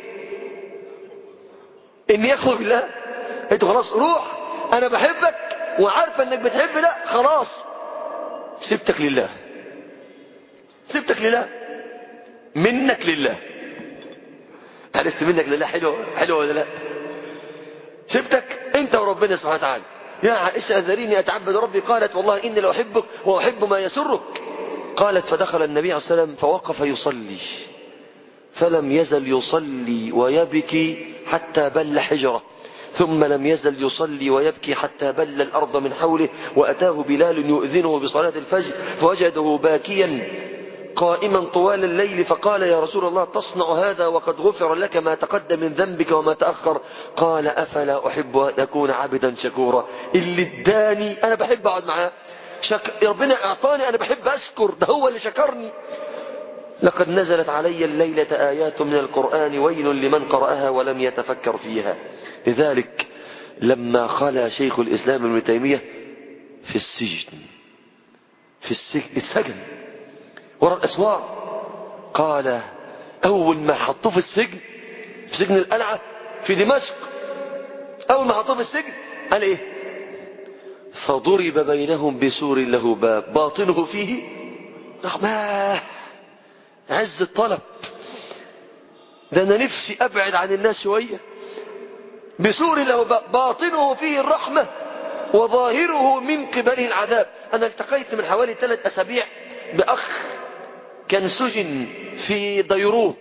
إني يخلق بالله أنت خلاص روح أنا بحبك وعارفة إنك بتحب لا خلاص سبتك لله سبتك لله منك لله عرفت منك لله حلو حلو ولا لا سبتك انت وربنا سبحانه وتعالى يا عائشة أذريني أتعبد ربي قالت والله إني لأحبك وأحب ما يسرك قالت فدخل النبي عليه الصلاة والسلام فوقف يصلي فلم يزل يصلي ويبكي حتى بل حجره ثم لم يزل يصلي ويبكي حتى بل الأرض من حوله وأتاه بلال يؤذنه بصلاة الفجر فوجده باكيا قائما طوال الليل فقال يا رسول الله تصنع هذا وقد غفر لك ما تقدم من ذنبك وما تأخر قال أفلا أحب أن أكون عبدا شكورا اللي اداني أنا بحب أقعد معاه شك... ربنا أعطاني أنا بحب أشكر ده هو اللي شكرني لقد نزلت علي الليلة آيات من القرآن ويل لمن قرأها ولم يتفكر فيها لذلك لما خلا شيخ الإسلام ابن تيمية في السجن في السجن اتسجن وراء الأسوار قال أول ما حطوه في السجن في سجن القلعة في دمشق أول ما حطوه في السجن قال إيه فضرب بينهم بسور له باب باطنه فيه رحمة عز الطلب ده أنا نفسي أبعد عن الناس شوية بسور له باب باطنه فيه الرحمة وظاهره من قبله العذاب أنا التقيت من حوالي ثلاث أسابيع بأخ كان سجن في ديروت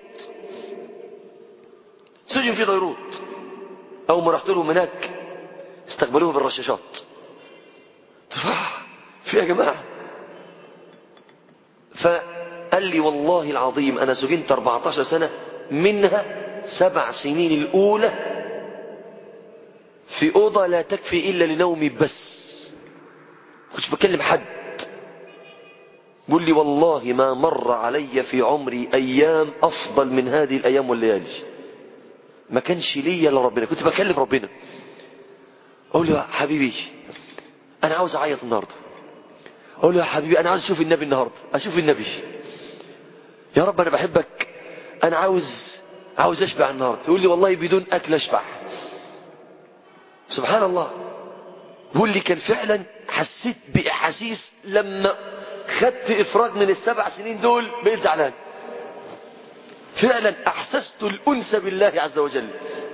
سجن في ديروت أول ما رحت لهم هناك استقبلوه بالرشاشات في يا جماعة فقال لي والله العظيم أنا سجنت 14 سنة منها سبع سنين الأولى في أوضة لا تكفي إلا لنومي بس كنت بكلم حد قل لي والله ما مر علي في عمري أيام أفضل من هذه الأيام والليالي ما كانش ليا الا ربنا كنت بكلم ربنا أقول له يا حبيبي أنا عاوز أعيط النهاردة أقول له يا حبيبي أنا عاوز أشوف النبي النهاردة أشوف النبي يا رب أنا بحبك أنا عاوز عاوز أشبع النهاردة يقول لي والله بدون أكل أشبع سبحان الله يقول لي كان فعلا حسيت بأحاسيس لما خدت إفراج من السبع سنين دول بقيت زعلان فعلا أحسست الأنس بالله عز وجل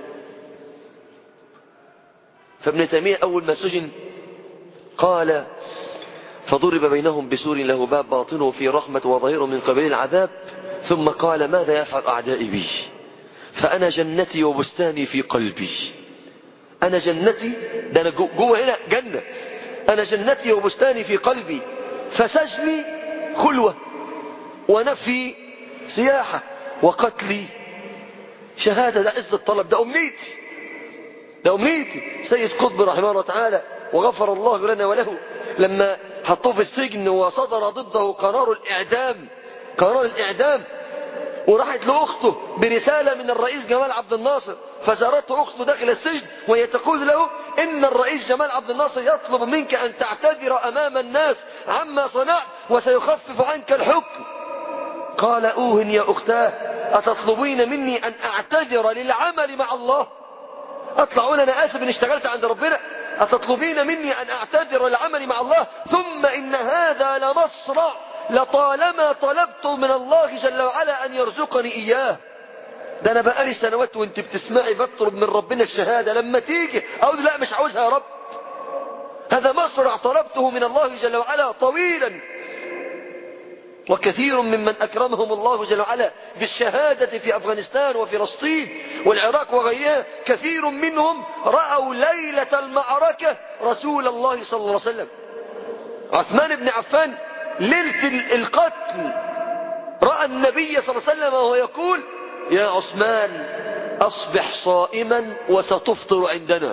فابن تيمية أول ما سجن قال فضرب بينهم بسور له باب باطنه في رحمة وظهيره من قبيل العذاب ثم قال ماذا يفعل أعدائي بي فأنا جنتي وبستاني في قلبي أنا جنتي ده أنا جوه هنا جنة أنا جنتي وبستاني في قلبي فسجني خلوة ونفي سياحة وقتلي شهادة ده عز الطلب ده أمنيتي ده أمنيتي سيد قطب رحمه الله تعالى وغفر الله لنا وله لما حطوه في السجن وصدر ضده قرار الإعدام قرار الإعدام وراحت لأخته برسالة من الرئيس جمال عبد الناصر فزارته أخته داخل السجن وهي تقول له إن الرئيس جمال عبد الناصر يطلب منك أن تعتذر أمام الناس عما صنعت وسيخفف عنك الحكم قال أوه يا أختاه أتطلبين مني أن أعتذر للعمل مع الله أطلع أقول أنا آسف إن اشتغلت عند ربنا أتطلبين مني أن أعتذر للعمل مع الله ثم إن هذا لمصرع لطالما طلبت من الله جل وعلا أن يرزقني إياه ده انا بقالي سنوات وانت بتسمعي بطلب من ربنا الشهادة لما تيجي اقول لا مش عاوزها يا رب هذا مصرع طلبته من الله جل وعلا طويلا وكثير ممن أكرمهم الله جل وعلا بالشهادة في أفغانستان وفلسطين والعراق وغيرها كثير منهم رأوا ليلة المعركة رسول الله صلى الله عليه وسلم عثمان بن عفان ليلة القتل رأى النبي صلى الله عليه وسلم وهو يقول يا عثمان أصبح صائما وستفطر عندنا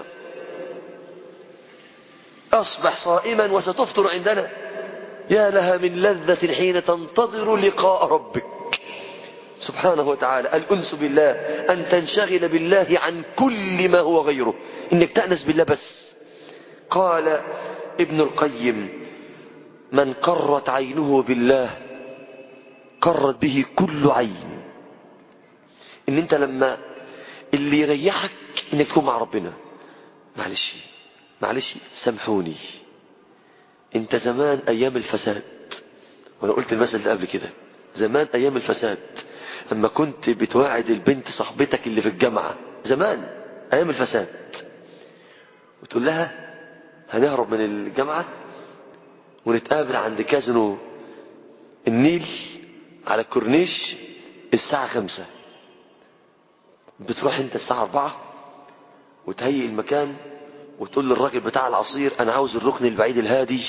أصبح صائما وستفطر عندنا يا لها من لذة حين تنتظر لقاء ربك سبحانه وتعالى الأنس بالله أن تنشغل بالله عن كل ما هو غيره إنك تأنس بالله بس قال ابن القيم من قرت عينه بالله قرت به كل عين ان انت لما اللي يريحك انك تكون مع ربنا معلش معلش سامحوني انت زمان ايام الفساد وانا قلت المثل ده قبل كده زمان ايام الفساد اما كنت بتواعد البنت صاحبتك اللي في الجامعة زمان ايام الفساد وتقول لها هنهرب من الجامعة ونتقابل عند كازينو النيل على الكورنيش الساعة خمسة بتروح انت الساعة أربعة وتهيئ المكان وتقول للراجل بتاع العصير أنا عاوز الركن البعيد الهادي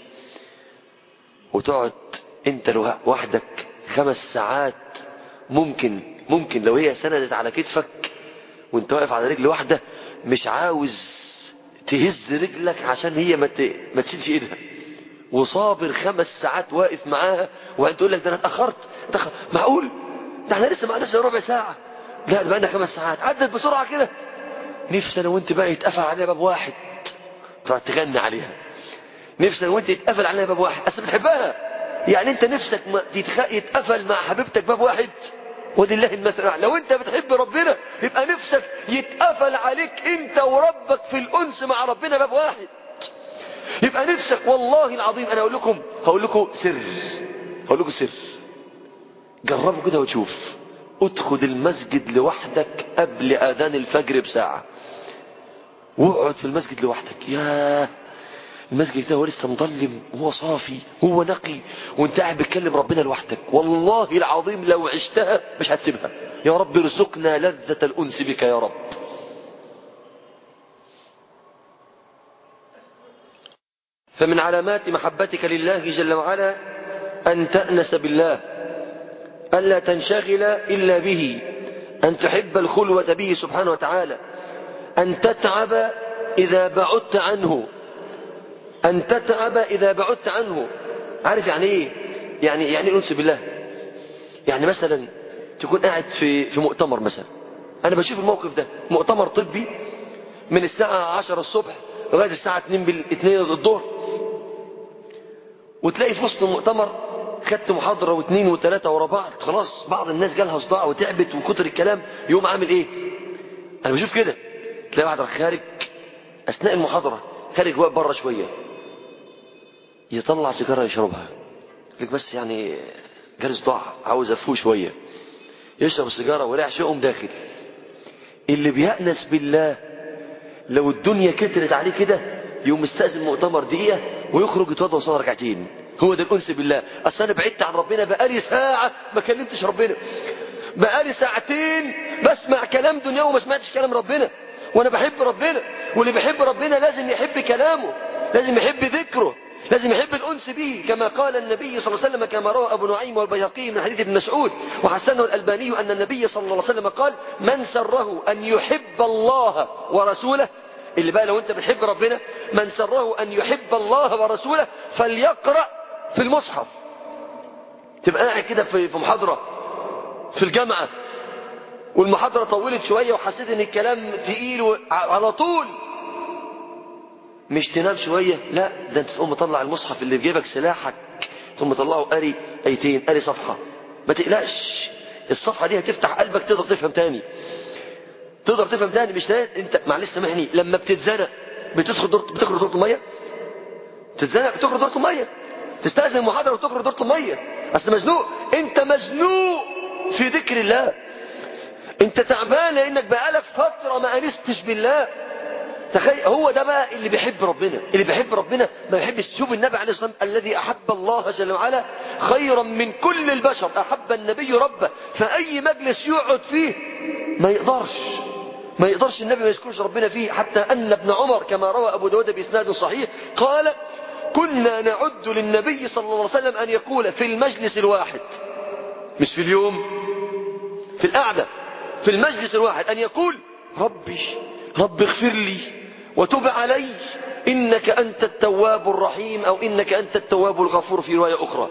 وتقعد انت لوحدك خمس ساعات ممكن ممكن لو هي سندت على كتفك وانت واقف على رجل واحدة مش عاوز تهز رجلك عشان هي ما ما تشيلش ايدها وصابر خمس ساعات واقف معاها وانت تقول لك ده انا اتاخرت تأخر. معقول ده احنا لسه ما عندناش ربع ساعه لا ده بقى خمس ساعات عدت بسرعه كده نفسي انا وانت بقى يتقفل عليها باب واحد تقعد تغني عليها نفسي انا وانت يتقفل عليها باب واحد اصل بتحبها يعني انت نفسك ما يتخ... يتقفل مع حبيبتك باب واحد ولله المثل لو انت بتحب ربنا يبقى نفسك يتقفل عليك انت وربك في الانس مع ربنا باب واحد يبقى نفسك والله العظيم انا اقول لكم هقول لكم سر هقول لكم سر جربوا كده وتشوف ادخل المسجد لوحدك قبل اذان الفجر بساعه واقعد في المسجد لوحدك يا المسجد ده هو لسه مظلم وهو صافي هو نقي وانت قاعد بتكلم ربنا لوحدك والله العظيم لو عشتها مش هتسيبها يا رب ارزقنا لذة الأنس بك يا رب فمن علامات محبتك لله جل وعلا أن تأنس بالله ألا تنشغل إلا به أن تحب الخلوة به سبحانه وتعالى أن تتعب إذا بعدت عنه أن تتعب إذا بعدت عنه عارف يعني إيه يعني يعني الأنس بالله يعني مثلا تكون قاعد في في مؤتمر مثلا أنا بشوف الموقف ده مؤتمر طبي من الساعة 10 الصبح لغاية الساعة 2 بال 2 الظهر وتلاقي في وسط المؤتمر خدت محاضرة واثنين وثلاثة ورا بعض خلاص بعض الناس جالها صداع وتعبت وكتر الكلام يقوم عامل ايه انا بشوف كده تلاقي واحد خارج اثناء المحاضرة خارج واقف بره شوية يطلع سيجارة يشربها لك بس يعني جالي صداع عاوز افوق شوية يشرب السيجارة ولا يقوم داخل اللي بيأنس بالله لو الدنيا كترت عليه كده يقوم مستأذن مؤتمر دقيقة ويخرج يتوضا ويصلي ركعتين هو ده الانس بالله اصل انا بعدت عن ربنا بقالي ساعه ما كلمتش ربنا بقالي ساعتين بسمع كلام دنيا وما سمعتش كلام ربنا وانا بحب ربنا واللي بيحب ربنا لازم يحب كلامه لازم يحب ذكره لازم يحب الانس به كما قال النبي صلى الله عليه وسلم كما روى ابو نعيم والبيهقي من حديث ابن مسعود وحسنه الالباني ان النبي صلى الله عليه وسلم قال من سره ان يحب الله ورسوله اللي بقى لو انت بتحب ربنا من سره ان يحب الله ورسوله فليقرأ في المصحف تبقى قاعد كده في في محاضرة في الجامعة والمحاضرة طولت شوية وحسيت ان الكلام تقيل على طول مش تنام شوية لا ده انت تقوم مطلع المصحف اللي في جيبك سلاحك ثم مطلعه قاري ايتين قاري صفحة ما تقلقش الصفحة دي هتفتح قلبك تقدر تفهم تاني تقدر تفهم تاني مش لازم انت معلش سامحني لما بتتزنق بتدخل دورة بتخرج دورة المية تتزنق بتخرج دورة المية تستأذن محاضرة وتخرج دورة المية اصل مزنوق انت مزنوق في ذكر الله انت تعبان لانك بقالك فترة ما انستش بالله تخيل هو ده بقى اللي بيحب ربنا اللي بيحب ربنا ما يحبش تشوف النبي عليه الصلاة والسلام الذي أحب الله جل وعلا خيرا من كل البشر أحب النبي ربه فأي مجلس يقعد فيه ما يقدرش ما يقدرش النبي ما يذكرش ربنا فيه حتى أن ابن عمر كما روى أبو داود بإسناد صحيح قال كنا نعد للنبي صلى الله عليه وسلم أن يقول في المجلس الواحد مش في اليوم في القعدة في المجلس الواحد أن يقول ربي رب اغفر لي وتب علي إنك أنت التواب الرحيم أو إنك أنت التواب الغفور في رواية أخرى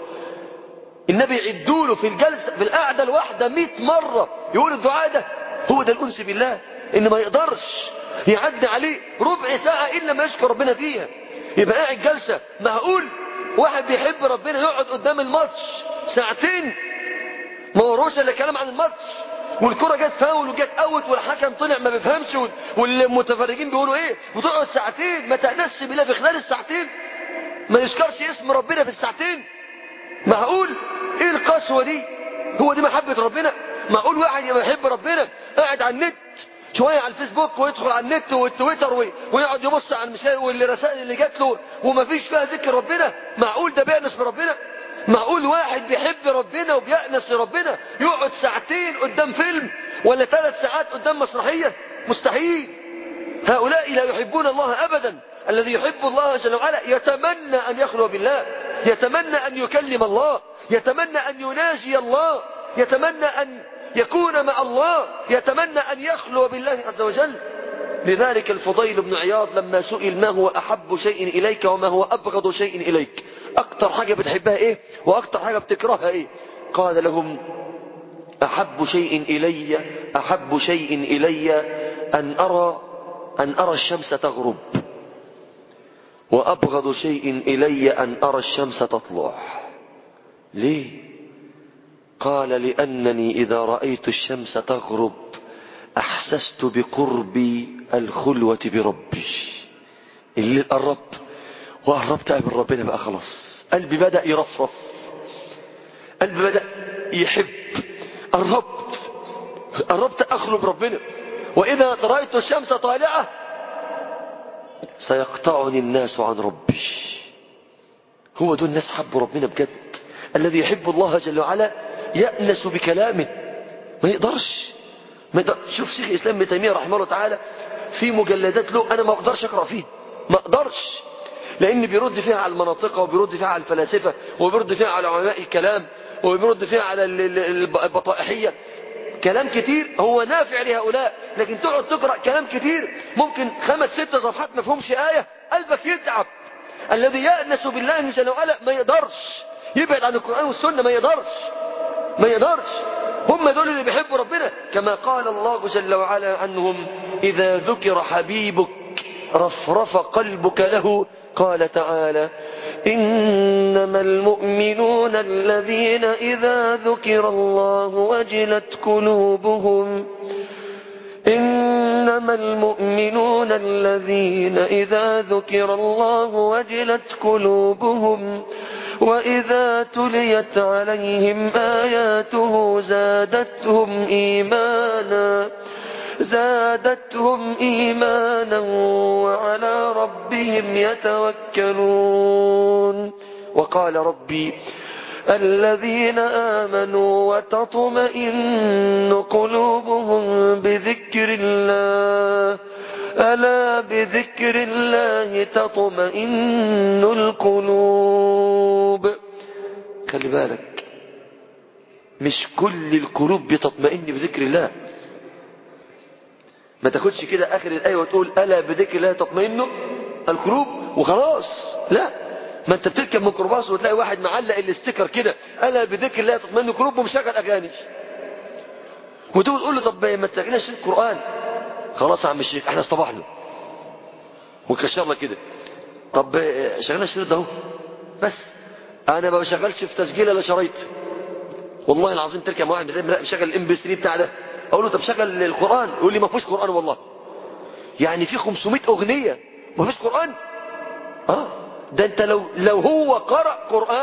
النبي يعدوا له في الجلسة في القعدة الواحدة مئة مرة يقول الدعاء ده هو ده الأنس بالله إن ما يقدرش يعدي عليه ربع ساعة إلا ما يشكر ربنا فيها يبقى قاعد جلسة معقول واحد بيحب ربنا يقعد قدام الماتش ساعتين ما وروش الا كلام عن الماتش والكرة جت فاول وجت اوت والحكم طلع ما بيفهمش والمتفرجين بيقولوا ايه وتقعد ساعتين ما تأنسش بالله في خلال الساعتين ما يذكرش اسم ربنا في الساعتين معقول ايه القسوة دي هو دي محبة ربنا معقول واحد يحب ربنا قاعد على النت شوية على الفيسبوك ويدخل على النت والتويتر ويقعد يبص على المشاهد والرسائل اللي جات له وما فيش فيها ذكر ربنا معقول ده بيأنس بربنا معقول واحد بيحب ربنا وبيأنس لربنا يقعد ساعتين قدام فيلم ولا ثلاث ساعات قدام مسرحية مستحيل هؤلاء لا يحبون الله أبدا الذي يحب الله جل وعلا يتمنى أن يخلو بالله يتمنى أن يكلم الله يتمنى أن يناجي الله يتمنى أن يكون مع الله يتمنى أن يخلو بالله عز وجل لذلك الفضيل بن عياض لما سئل ما هو أحب شيء إليك وما هو أبغض شيء إليك أكتر حاجة بتحبها إيه وأكتر حاجة بتكرهها إيه قال لهم أحب شيء إلي أحب شيء إلي أن أرى أن أرى الشمس تغرب وأبغض شيء إلي أن أرى الشمس تطلع ليه قال لأنني إذا رأيت الشمس تغرب أحسست بقرب الخلوة بربي اللي قربت وقربت أقابل ربنا بقى خلاص قلبي بدأ يرفرف قلبي بدأ يحب قربت قربت أخلو بربنا وإذا رأيت الشمس طالعة سيقطعني الناس عن ربي هو دول الناس حبوا ربنا بجد الذي يحب الله جل وعلا يأنس بكلامه ما يقدرش ما يقدر شوف شيخ الإسلام ابن تيمية رحمه الله تعالى في مجلدات له أنا ما أقدرش أقرأ فيه ما أقدرش لأن بيرد فيها على المناطق وبيرد فيها على الفلاسفة وبيرد فيها على علماء الكلام وبيرد فيها على البطائحية كلام كتير هو نافع لهؤلاء لكن تقعد تقرأ كلام كتير ممكن خمس ست صفحات ما فهمش آية قلبك يتعب الذي يأنس بالله جل وعلا ما يقدرش يبعد عن القرآن والسنة ما يقدرش ما يقدرش هم دول اللي بيحبوا ربنا كما قال الله جل وعلا عنهم إذا ذكر حبيبك رفرف قلبك له قال تعالى إنما المؤمنون الذين إذا ذكر الله وجلت قلوبهم إنما المؤمنون الذين إذا ذكر الله وجلت قلوبهم وإذا تليت عليهم آياته زادتهم إيمانا زادتهم إيمانا وعلى ربهم يتوكلون وقال ربي الذين آمنوا وتطمئن قلوبهم بذكر الله ألا بذكر الله تطمئن القلوب خلي بالك مش كل القلوب بتطمئن بذكر الله ما تاخدش كده آخر الآية وتقول ألا بذكر الله تطمئن القلوب وخلاص لا ما انت بتركب ميكروباص وتلاقي واحد معلق الاستيكر كده ألا بذكر الله تطمئن القلوب ومشغل أغاني وتقول تقول له طب ما تلاقيناش القرآن خلاص يا عم الشيخ احنا اصطبحنا وكشر لك كده طب شغلنا الشريط ده اهو بس انا ما بشغلش في تسجيل الا شرايط والله العظيم تركب واحد مشغل الام بي 3 بتاع ده اقول له طب شغل القران يقول لي ما فيش قران والله يعني في 500 اغنيه ما فيش قران اه ده انت لو لو هو قرأ قرآن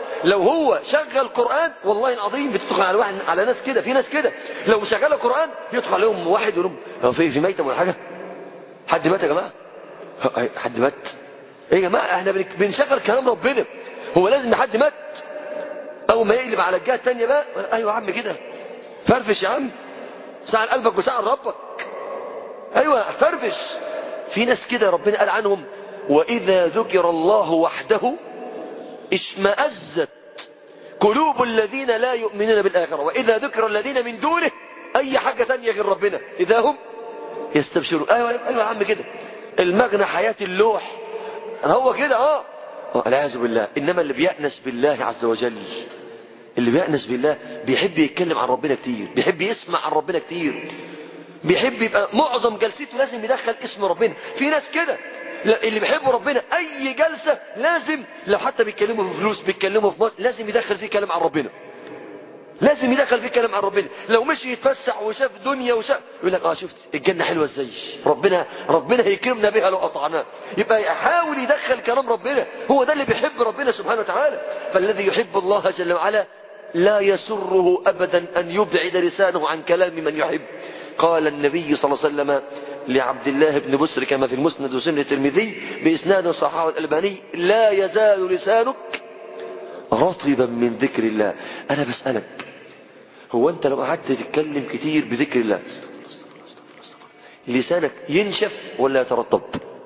لو هو شغل قرآن والله العظيم بتدخل على واحد على ناس كده في ناس كده لو شغل قرآن يدخل عليهم واحد يقول لهم هو في في ميتم ولا حاجة حد مات يا جماعة حد مات ايه يا جماعة احنا بنشغل كلام ربنا هو لازم حد مات اول ما يقلب على الجهة التانية بقى ايوه يا عم كده فرفش يا عم ساعة قلبك وساعة ربك ايوه فرفش في ناس كده ربنا قال عنهم واذا ذكر الله وحده اشمأزت قلوب الذين لا يؤمنون بالآخرة وإذا ذكر الذين من دونه أي حاجة تانية غير ربنا إذا هم يستبشرون أيوة, أيوة يا عم كده المغنى حياة اللوح هو كده اه والعياذ بالله إنما اللي بيأنس بالله عز وجل اللي بيأنس بالله بيحب يتكلم عن ربنا كتير بيحب يسمع عن ربنا كتير بيحب يبقى معظم جلسته لازم يدخل اسم ربنا في ناس كده اللي بيحبوا ربنا اي جلسة لازم لو حتى بيتكلموا في فلوس بيتكلموا في مال لازم يدخل فيه كلام عن ربنا لازم يدخل فيه كلام عن ربنا لو مشي يتفسح وشاف دنيا وشاف يقول لك اه شفت الجنة حلوة ازاي ربنا ربنا هيكرمنا بها لو قطعناها يبقى يحاول يدخل كلام ربنا هو ده اللي بيحب ربنا سبحانه وتعالى فالذي يحب الله جل وعلا لا يسره ابدا ان يبعد لسانه عن كلام من يحب قال النبي صلى الله عليه وسلم لعبد الله بن بسر كما في المسند وسنن الترمذي بإسناد صححه الألباني لا يزال لسانك رطبا من ذكر الله أنا بسألك هو أنت لو قعدت تتكلم كتير بذكر الله استغفر استغفر استغفر استغفر لسانك ينشف ولا يترطب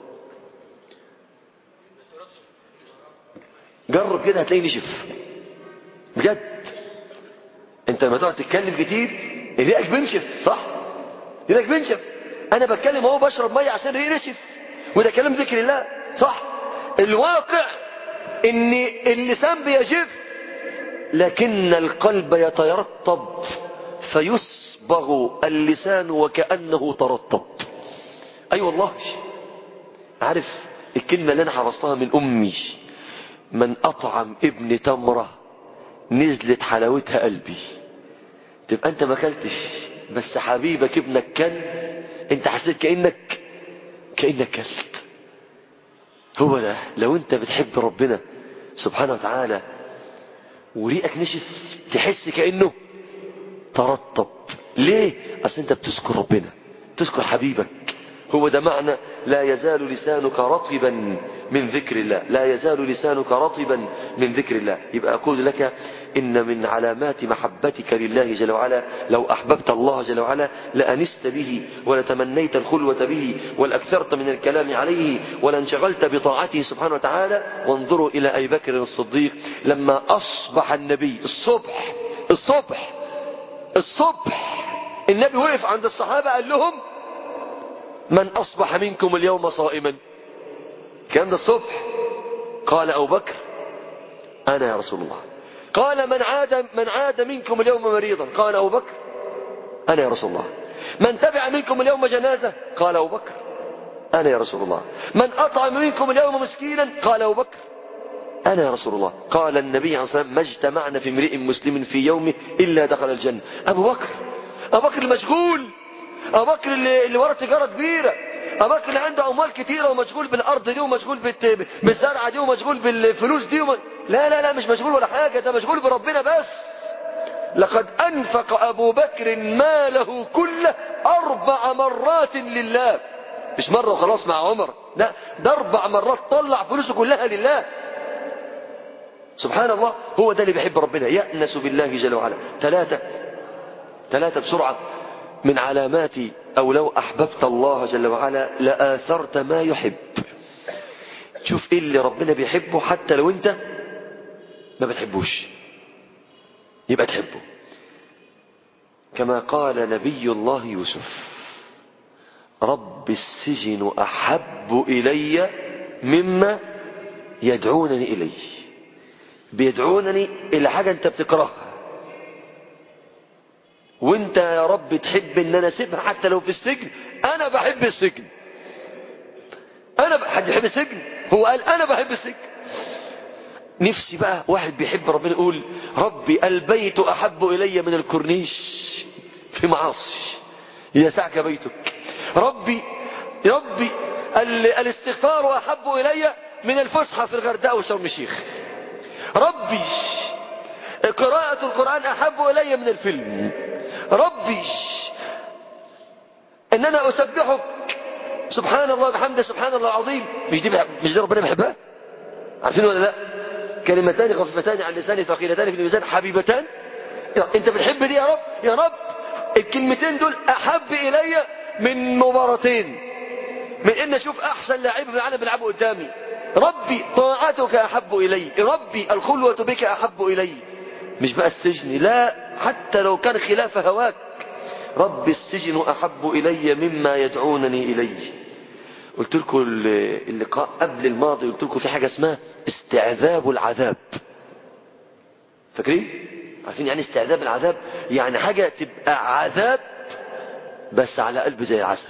جرب كده هتلاقيه نشف بجد انت لما تقعد تتكلم كتير ريقك بينشف صح ريقك بينشف انا بتكلم اهو بشرب ميه عشان ريقي نشف وده كلام ذكر الله صح الواقع ان اللسان بيجف لكن القلب يترطب فيصبغ اللسان وكأنه ترطب اي أيوة والله عارف الكلمة اللي انا حفظتها من امي من اطعم ابن تمرة نزلت حلاوتها قلبي تبقى انت ما اكلتش بس حبيبك ابنك كان انت حسيت كأنك كأنك كلت هو ده لو انت بتحب ربنا سبحانه وتعالى وريقك نشف تحس كأنه ترطب ليه اصل انت بتذكر ربنا تذكر حبيبك هو ده معنى لا يزال لسانك رطبا من ذكر الله لا يزال لسانك رطبا من ذكر الله يبقى أقول لك إن من علامات محبتك لله جل وعلا لو أحببت الله جل وعلا لأنست به ولتمنيت الخلوة به ولأكثرت من الكلام عليه ولانشغلت بطاعته سبحانه وتعالى وانظروا إلى أبي بكر الصديق لما أصبح النبي الصبح الصبح الصبح النبي وقف عند الصحابة قال لهم من أصبح منكم اليوم صائما كان ده الصبح قال أبو بكر أنا يا رسول الله قال من عاد من عاد منكم اليوم مريضا قال أبو بكر أنا يا رسول الله من تبع منكم اليوم جنازة قال أبو بكر أنا يا رسول الله من أطعم منكم اليوم مسكينا قال أبو بكر أنا يا رسول الله قال النبي عليه الصلاة والسلام ما اجتمعنا في امرئ مسلم في يومه إلا دخل الجنة أبو بكر أبو بكر المشغول أبو بكر اللي, اللي ورا تجارة كبيرة أبو بكر اللي عنده أموال كتيرة ومشغول بالأرض دي ومشغول بالزرعة دي ومشغول بالفلوس دي وم... لا لا لا مش مشغول ولا حاجة ده مشغول بربنا بس لقد أنفق أبو بكر ماله كله أربع مرات لله مش مرة وخلاص مع عمر لا ده أربع مرات طلع فلوسه كلها لله سبحان الله هو ده اللي بيحب ربنا يأنس بالله جل وعلا ثلاثة ثلاثة بسرعة من علامات أو لو أحببت الله جل وعلا لآثرت ما يحب شوف إيه اللي ربنا بيحبه حتى لو أنت ما بتحبوش يبقى تحبه كما قال نبي الله يوسف رب السجن أحب إلي مما يدعونني إليه بيدعونني إلى حاجة أنت بتكرهها وانت يا رب تحب ان انا اسيبها حتى لو في السجن انا بحب السجن انا حد يحب السجن هو قال انا بحب السجن نفسي بقى واحد بيحب ربنا يقول ربي البيت احب الي من الكورنيش في معاصي يسعك بيتك ربي ربي الاستغفار احب الي من الفسحه في الغردقه وشرم الشيخ ربي قراءة القرآن أحب إلي من الفيلم ربي إن أنا أسبحك سبحان الله بحمده سبحان الله العظيم مش دي بحب مش دي ربنا بيحبها عارفين ولا لا كلمتان خفيفتان على اللسان ثقيلتان في الميزان حبيبتان انت بتحب دي يا رب يا رب الكلمتين دول احب الي من مباراتين من ان اشوف احسن لاعب في العالم بيلعبوا قدامي ربي طاعتك احب الي ربي الخلوه بك احب الي مش بقى السجن لا حتى لو كان خلاف هواك رب السجن احب الي مما يدعونني اليه قلت لكم اللقاء قبل الماضي قلت لكم في حاجه اسمها استعذاب العذاب فاكرين عارفين يعني استعذاب العذاب يعني حاجه تبقى عذاب بس على قلب زي العسل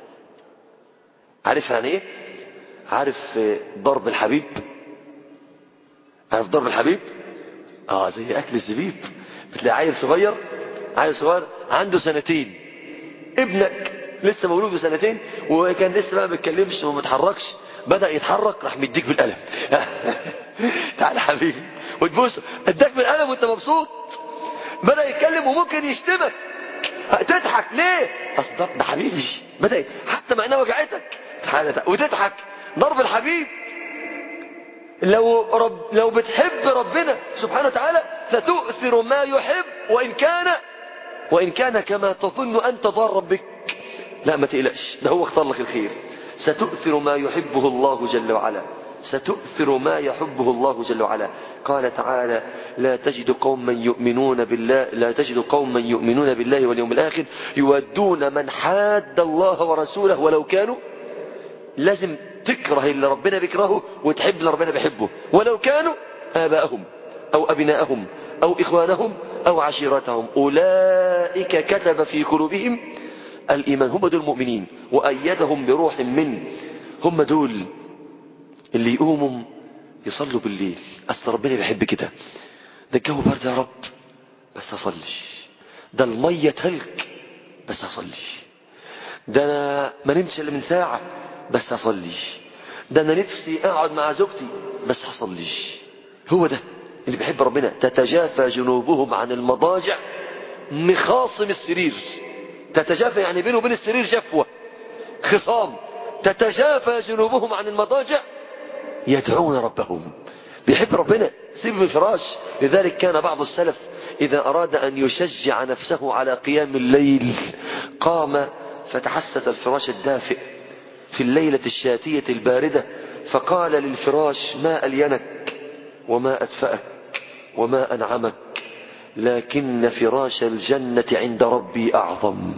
عارف يعني ايه عارف ضرب الحبيب عارف ضرب الحبيب اه زي اكل الزبيب بتلاقي عيل صغير عيل صغير عنده سنتين ابنك لسه مولود بسنتين وكان لسه ما بيتكلمش وما بيتحركش بدا يتحرك راح مديك بالقلم تعالى حبيبي وتبوسه اداك بالقلم وانت مبسوط بدا يتكلم وممكن يشتمك تضحك ليه اصل ده ده حبيبي بدا حتى مع انها وجعتك تعالى وتضحك ضرب الحبيب لو رب لو بتحب ربنا سبحانه وتعالى ستؤثر ما يحب وان كان وان كان كما تظن انت ضار بك لا ما تقلقش ده هو اختار لك الخير ستؤثر ما يحبه الله جل وعلا ستؤثر ما يحبه الله جل وعلا قال تعالى لا تجد قوما يؤمنون بالله لا تجد قوما يؤمنون بالله واليوم الآخر يودون من حاد الله ورسوله ولو كانوا لازم تكره اللي ربنا بيكرهه وتحب اللي ربنا بيحبه ولو كانوا آباءهم أو أبناءهم أو إخوانهم أو عشيرتهم أولئك كتب في قلوبهم الإيمان هم دول المؤمنين وأيدهم بروح منه هم دول اللي يقوموا يصلوا بالليل أصل ربنا بيحب كده ده الجو برد يا رب بس أصلي ده المية تلج بس أصلي ده أنا ما نمتش إلا من ساعة بس أصلي ده أنا نفسي أقعد مع زوجتي بس أصلي هو ده اللي بيحب ربنا تتجافى جنوبهم عن المضاجع مخاصم السرير تتجافى يعني بينه وبين السرير جفوة خصام تتجافى جنوبهم عن المضاجع يدعون ربهم بيحب ربنا سيب من الفراش لذلك كان بعض السلف إذا أراد أن يشجع نفسه على قيام الليل قام فتحسس الفراش الدافئ في الليلة الشاتية الباردة فقال للفراش ما ألينك وما أدفأك وما أنعمك لكن فراش الجنة عند ربي أعظم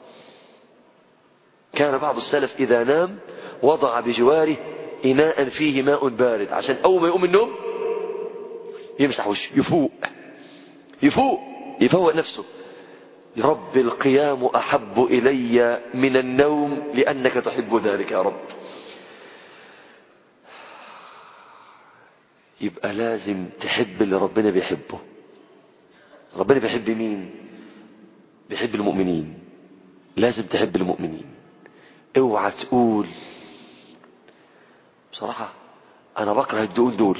كان بعض السلف إذا نام وضع بجواره إناء فيه ماء بارد عشان أول ما يقوم من النوم يمسح وشه يفوق يفوق يفوق نفسه رب القيام أحب إلي من النوم لأنك تحب ذلك يا رب يبقى لازم تحب اللي ربنا بيحبه ربنا بيحب مين بيحب المؤمنين لازم تحب المؤمنين اوعى تقول بصراحة أنا بكره الدول دول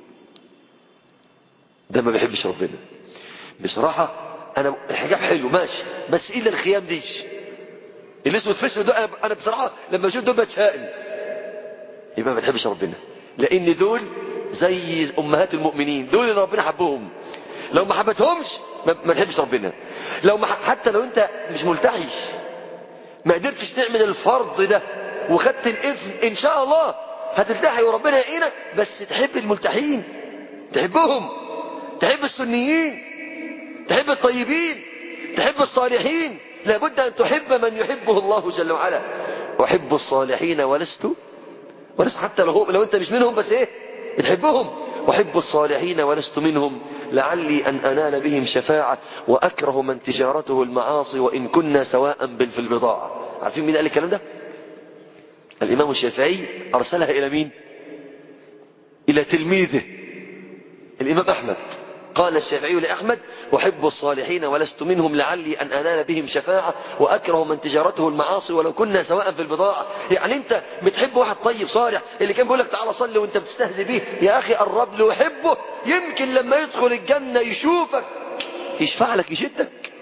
ده ما بيحبش ربنا بصراحة أنا الحجاب حلو ماشي بس إلا الخيام ديش الأسود في أسود أنا أنا بصراحة لما أشوف دول بتشائم يبقى ما بتحبش ربنا لأن دول زي أمهات المؤمنين دول اللي ربنا حبهم لو ما حبتهمش ما, ما تحبش ربنا لو ما حتى لو أنت مش ملتحي ما قدرتش تعمل الفرض ده وخدت الإثم إن شاء الله هتلتحي وربنا يعينك بس تحب الملتحين تحبهم تحب السنيين تحب الطيبين تحب الصالحين لابد أن تحب من يحبه الله جل وعلا أحب الصالحين ولست ولست حتى لو, لو أنت مش منهم بس إيه بتحبهم أحب الصالحين ولست منهم لعلي أن أنال بهم شفاعة وأكره من تجارته المعاصي وإن كنا سواء في البضاعة عارفين مين قال الكلام ده الإمام الشافعي أرسلها إلى مين إلى تلميذه الإمام أحمد قال الشافعي لأحمد أحب الصالحين ولست منهم لعلي أن أنال بهم شفاعة وأكره من تجارته المعاصي ولو كنا سواء في البضاعة يعني أنت بتحب واحد طيب صالح اللي كان بيقول لك تعالى صلي وأنت بتستهزي به يا أخي قرب له وحبه يمكن لما يدخل الجنة يشوفك يشفع لك يشدك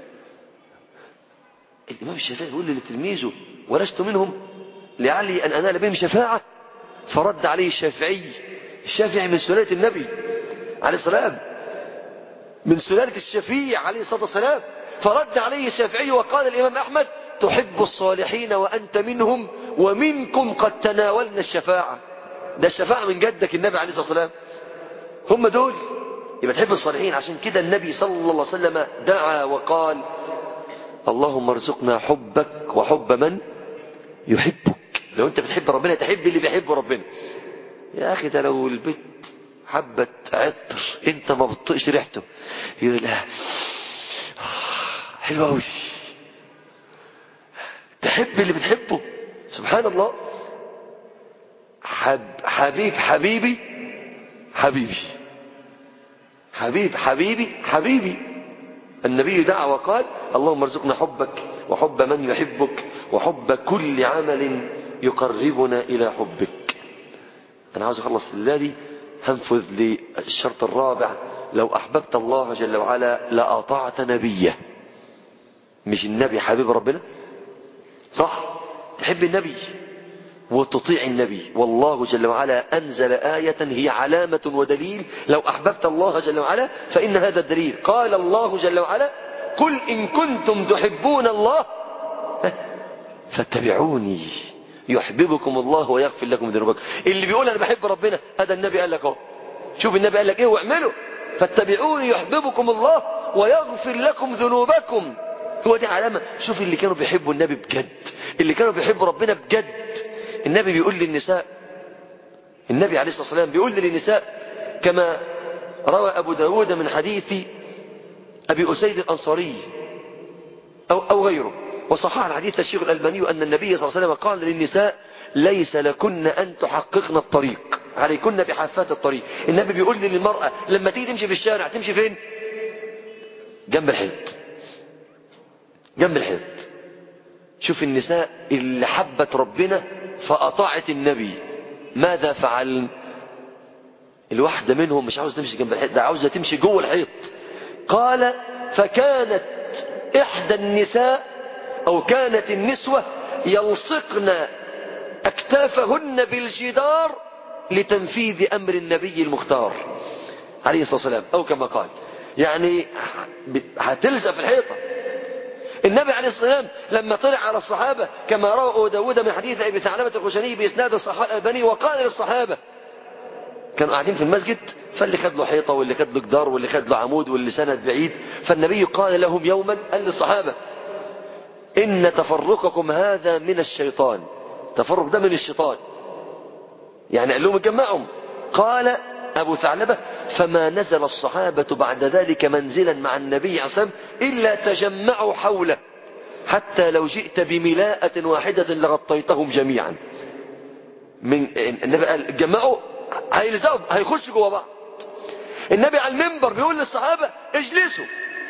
الإمام الشافعي يقول لتلميذه ولست منهم لعلي أن أنال بهم شفاعة فرد عليه الشافعي الشافعي من سلالة النبي عليه السلام من سلالة الشفيع عليه الصلاة والسلام فرد عليه الشافعي وقال الإمام أحمد تحب الصالحين وأنت منهم ومنكم قد تناولنا الشفاعة ده الشفاعة من جدك النبي عليه الصلاة والسلام هم دول يبقى تحب الصالحين عشان كده النبي صلى الله عليه وسلم دعا وقال اللهم ارزقنا حبك وحب من يحبك لو انت بتحب ربنا تحب اللي بيحب ربنا يا اخي ده لو البيت حبة عطر انت ما بتطقش ريحته يقول لا حلوة قوي تحب اللي بتحبه سبحان الله حب حبيب حبيبي حبيبي حبيب حبيبي حبيبي النبي دعا وقال اللهم ارزقنا حبك وحب من يحبك وحب كل عمل يقربنا إلى حبك أنا عاوز أخلص الليلة هنفذ للشرط الرابع لو أحببت الله جل وعلا لأطعت نبيه مش النبي حبيب ربنا صح تحب النبي وتطيع النبي والله جل وعلا أنزل آية هي علامة ودليل لو أحببت الله جل وعلا فإن هذا الدليل قال الله جل وعلا قل إن كنتم تحبون الله فاتبعوني يحببكم الله ويغفر لكم ذنوبكم اللي بيقول أنا بحب ربنا هذا النبي قال لك اهو شوف النبي قال لك إيه واعملوا فاتبعوني يحببكم الله ويغفر لكم ذنوبكم هو دي علامة شوف اللي كانوا بيحبوا النبي بجد اللي كانوا بيحبوا ربنا بجد النبي بيقول للنساء النبي عليه الصلاة والسلام بيقول للنساء كما روى أبو داود من حديث أبي أسيد الأنصاري أو, أو غيره وصحح الحديث الشيخ الألباني أن النبي صلى الله عليه وسلم قال للنساء ليس لكن أن تحققن الطريق عليكن بحافات الطريق النبي بيقول للمرأة لما تيجي تمشي في الشارع تمشي فين جنب الحيط جنب الحيط شوف النساء اللي حبت ربنا فأطاعت النبي ماذا فعل الواحدة منهم مش عاوزة تمشي جنب الحيط ده عاوزة تمشي جوه الحيط قال فكانت إحدى النساء أو كانت النسوة يلصقن أكتافهن بالجدار لتنفيذ أمر النبي المختار عليه الصلاة والسلام أو كما قال يعني هتلزق في الحيطة النبي عليه الصلاة والسلام لما طلع على الصحابة كما روى داود من حديث أبي ثعلبة الخشني بإسناد الصحابة الألباني وقال للصحابة كانوا قاعدين في المسجد فاللي خد له حيطة واللي خد له جدار واللي خد له عمود واللي سند بعيد فالنبي قال لهم يوما قال للصحابة إن تفرقكم هذا من الشيطان تفرق ده من الشيطان يعني قال لهم اتجمعهم قال أبو ثعلبة فما نزل الصحابة بعد ذلك منزلا مع النبي عليه الصلاة والسلام إلا تجمعوا حوله حتى لو جئت بملاءة واحدة لغطيتهم جميعا من النبي قال اتجمعوا هيلزقوا هيخشوا جوا بعض النبي على المنبر بيقول للصحابة اجلسوا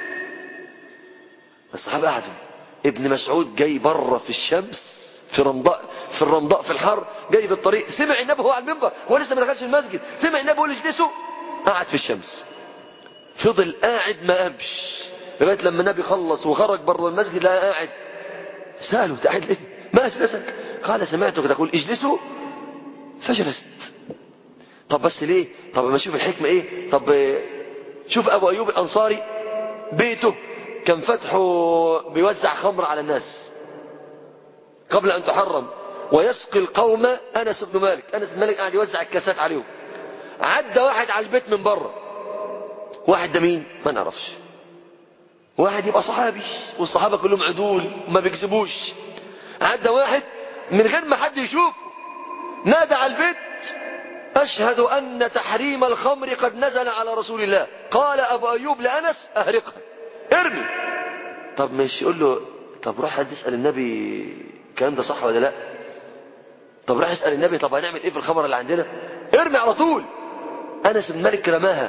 الصحابة قعدوا ابن مسعود جاي بره في الشمس في رمضاء في الرمضاء في الحر جاي بالطريق سمع النبي هو على المنبر هو لسه ما دخلش المسجد سمع النبي يقول اجلسوا قعد في الشمس فضل قاعد ما قامش لغايه لما النبي خلص وخرج بره المسجد لا قاعد ساله انت قاعد ليه؟ ما اجلسك؟ قال سمعتك تقول اجلسوا فجلست طب بس ليه؟ طب ما اشوف الحكمه ايه؟ طب شوف ابو ايوب الانصاري بيته كان فتحه بيوزع خمر على الناس قبل أن تحرم ويسقي القوم أنس بن مالك أنس بن مالك قاعد يوزع الكاسات عليهم عدى واحد على البيت من بره واحد ده مين ما نعرفش واحد يبقى صحابي والصحابة كلهم عدول وما بيكذبوش عدى واحد من غير ما حد يشوف نادى على البيت أشهد أن تحريم الخمر قد نزل على رسول الله قال أبو أيوب لأنس أهرقها ارمي طب مش يقول له طب روح حد اسأل النبي الكلام ده صح ولا لا طب روح اسأل النبي طب هنعمل ايه في الخمر اللي عندنا ارمي على طول أنس بن مالك رماها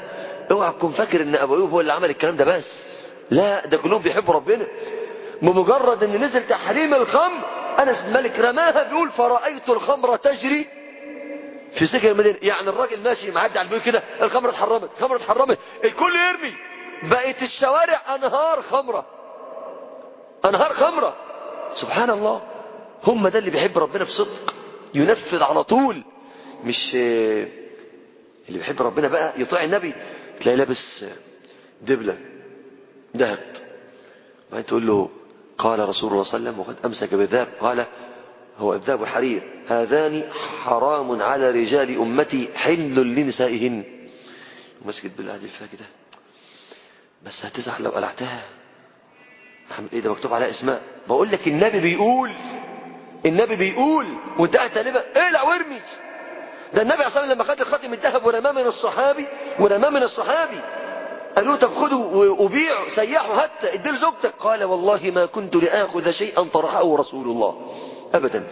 اوعى تكون فاكر ان ابو ايوب هو اللي عمل الكلام ده بس لا ده كلهم بيحبوا ربنا بمجرد ان نزل تحريم الخمر انس بن مالك رماها بيقول فرايت الخمر تجري في سكن المدينه يعني الراجل ماشي معدي على البيوت كده الخمره اتحرمت الخمره اتحرمت الكل يرمي بقت الشوارع انهار خمره انهار خمره سبحان الله هم ده اللي بيحب ربنا بصدق ينفذ على طول مش اللي بيحب ربنا بقى يطيع النبي تلاقيه لابس دبلة ذهب وبعدين تقول له قال رسول الله صلى الله عليه وسلم وقد أمسك بالذهب قال هو الذهب حرير هذان حرام على رجال أمتي حل لنسائهن ومسكت بالله دي الفاكدة بس هتزعل لو قلعتها اعمل ايه ده مكتوب عليها اسماء بقول لك النبي بيقول النبي بيقول وانت قاعد تقلبها اقلع وارمي ده النبي عليه الصلاه والسلام لما خد الخاتم الذهب ورماه من الصحابي ورماه من الصحابي قالوا طب خدوا وبيعوا سيحوا حتى ادي لزوجتك قال والله ما كنت لاخذ شيئا طرحه رسول الله ابدا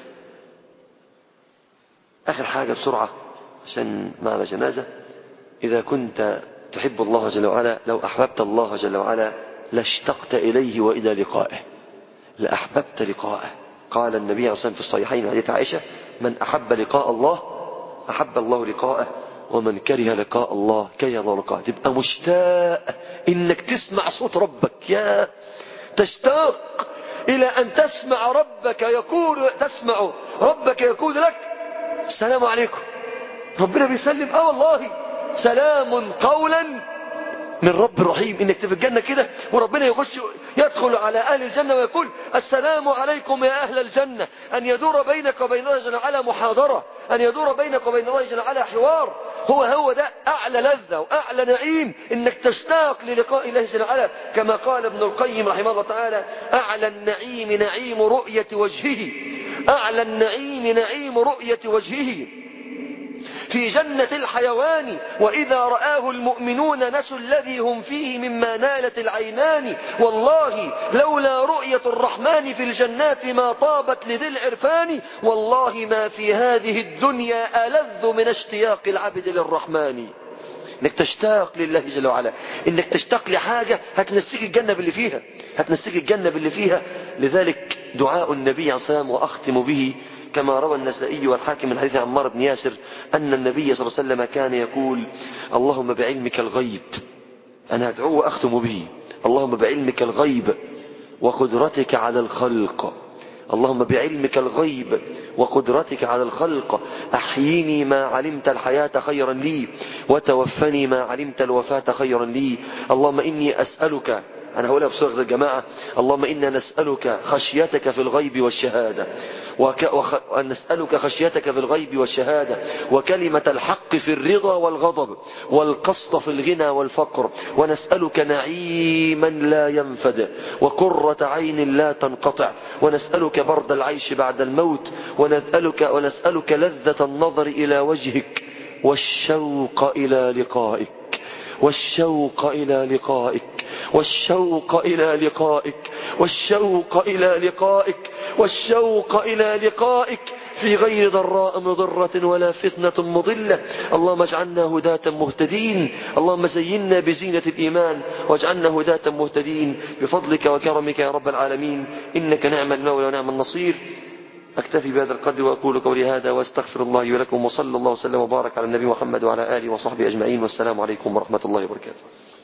اخر حاجه بسرعه عشان معنا جنازه اذا كنت تحب الله جل وعلا لو احببت الله جل وعلا لاشتقت اليه والى لقائه لاحببت لقائه قال النبي عليه الصلاه والسلام في الصحيحين حديث عائشه من احب لقاء الله احب الله لقاءه ومن كره لقاء الله كره الله لقاءه تبقى مشتاق انك تسمع صوت ربك يا تشتاق الى ان تسمع ربك يقول تسمع ربك يقول لك السلام عليكم ربنا بيسلم اه والله سلام قولا من رب رحيم انك تبقى الجنه كده وربنا يخش يدخل على اهل الجنه ويقول السلام عليكم يا اهل الجنه ان يدور بينك وبين الله جل وعلا محاضره ان يدور بينك وبين الله جل وعلا حوار هو هو ده اعلى لذه واعلى نعيم انك تشتاق للقاء الله جل وعلا كما قال ابن القيم رحمه الله تعالى اعلى النعيم نعيم رؤيه وجهه اعلى النعيم نعيم رؤيه وجهه في جنة الحيوان وإذا رآه المؤمنون نسوا الذي هم فيه مما نالت العينان والله لولا رؤية الرحمن في الجنات ما طابت لذي العرفان والله ما في هذه الدنيا ألذ من اشتياق العبد للرحمن انك تشتاق لله جل وعلا انك تشتاق لحاجة هتنسيك الجنة باللي فيها هتنسيك الجنة باللي فيها لذلك دعاء النبي عليه الصلاة والسلام وأختم به كما روى النسائي والحاكم من حديث عمار بن ياسر أن النبي صلى الله عليه وسلم كان يقول اللهم بعلمك الغيب أنا أدعو وأختم به اللهم بعلمك الغيب وقدرتك على الخلق اللهم بعلمك الغيب وقدرتك على الخلق أحييني ما علمت الحياة خيرا لي وتوفني ما علمت الوفاة خيرا لي اللهم إني أسألك أنا هقولها بصيغة الجماعة اللهم إنا نسألك خشيتك في الغيب والشهادة وك... وخ... ونسألك خشيتك في الغيب والشهادة وكلمة الحق في الرضا والغضب والقسط في الغنى والفقر ونسألك نعيما لا ينفد وقرة عين لا تنقطع ونسألك برد العيش بعد الموت ونسألك, ونسألك لذة النظر إلى وجهك والشوق إلى لقائك والشوق إلى لقائك والشوق إلى لقائك والشوق إلى لقائك والشوق إلى لقائك في غير ضراء مضرة ولا فتنة مضلة اللهم اجعلنا هداة مهتدين اللهم زينا بزينة الإيمان واجعلنا هداة مهتدين بفضلك وكرمك يا رب العالمين إنك نعم المولى ونعم النصير أكتفي بهذا القدر وأقول قولي هذا وأستغفر الله ولكم وصلى الله وسلم وبارك على النبي محمد وعلى آله وصحبه أجمعين والسلام عليكم ورحمة الله وبركاته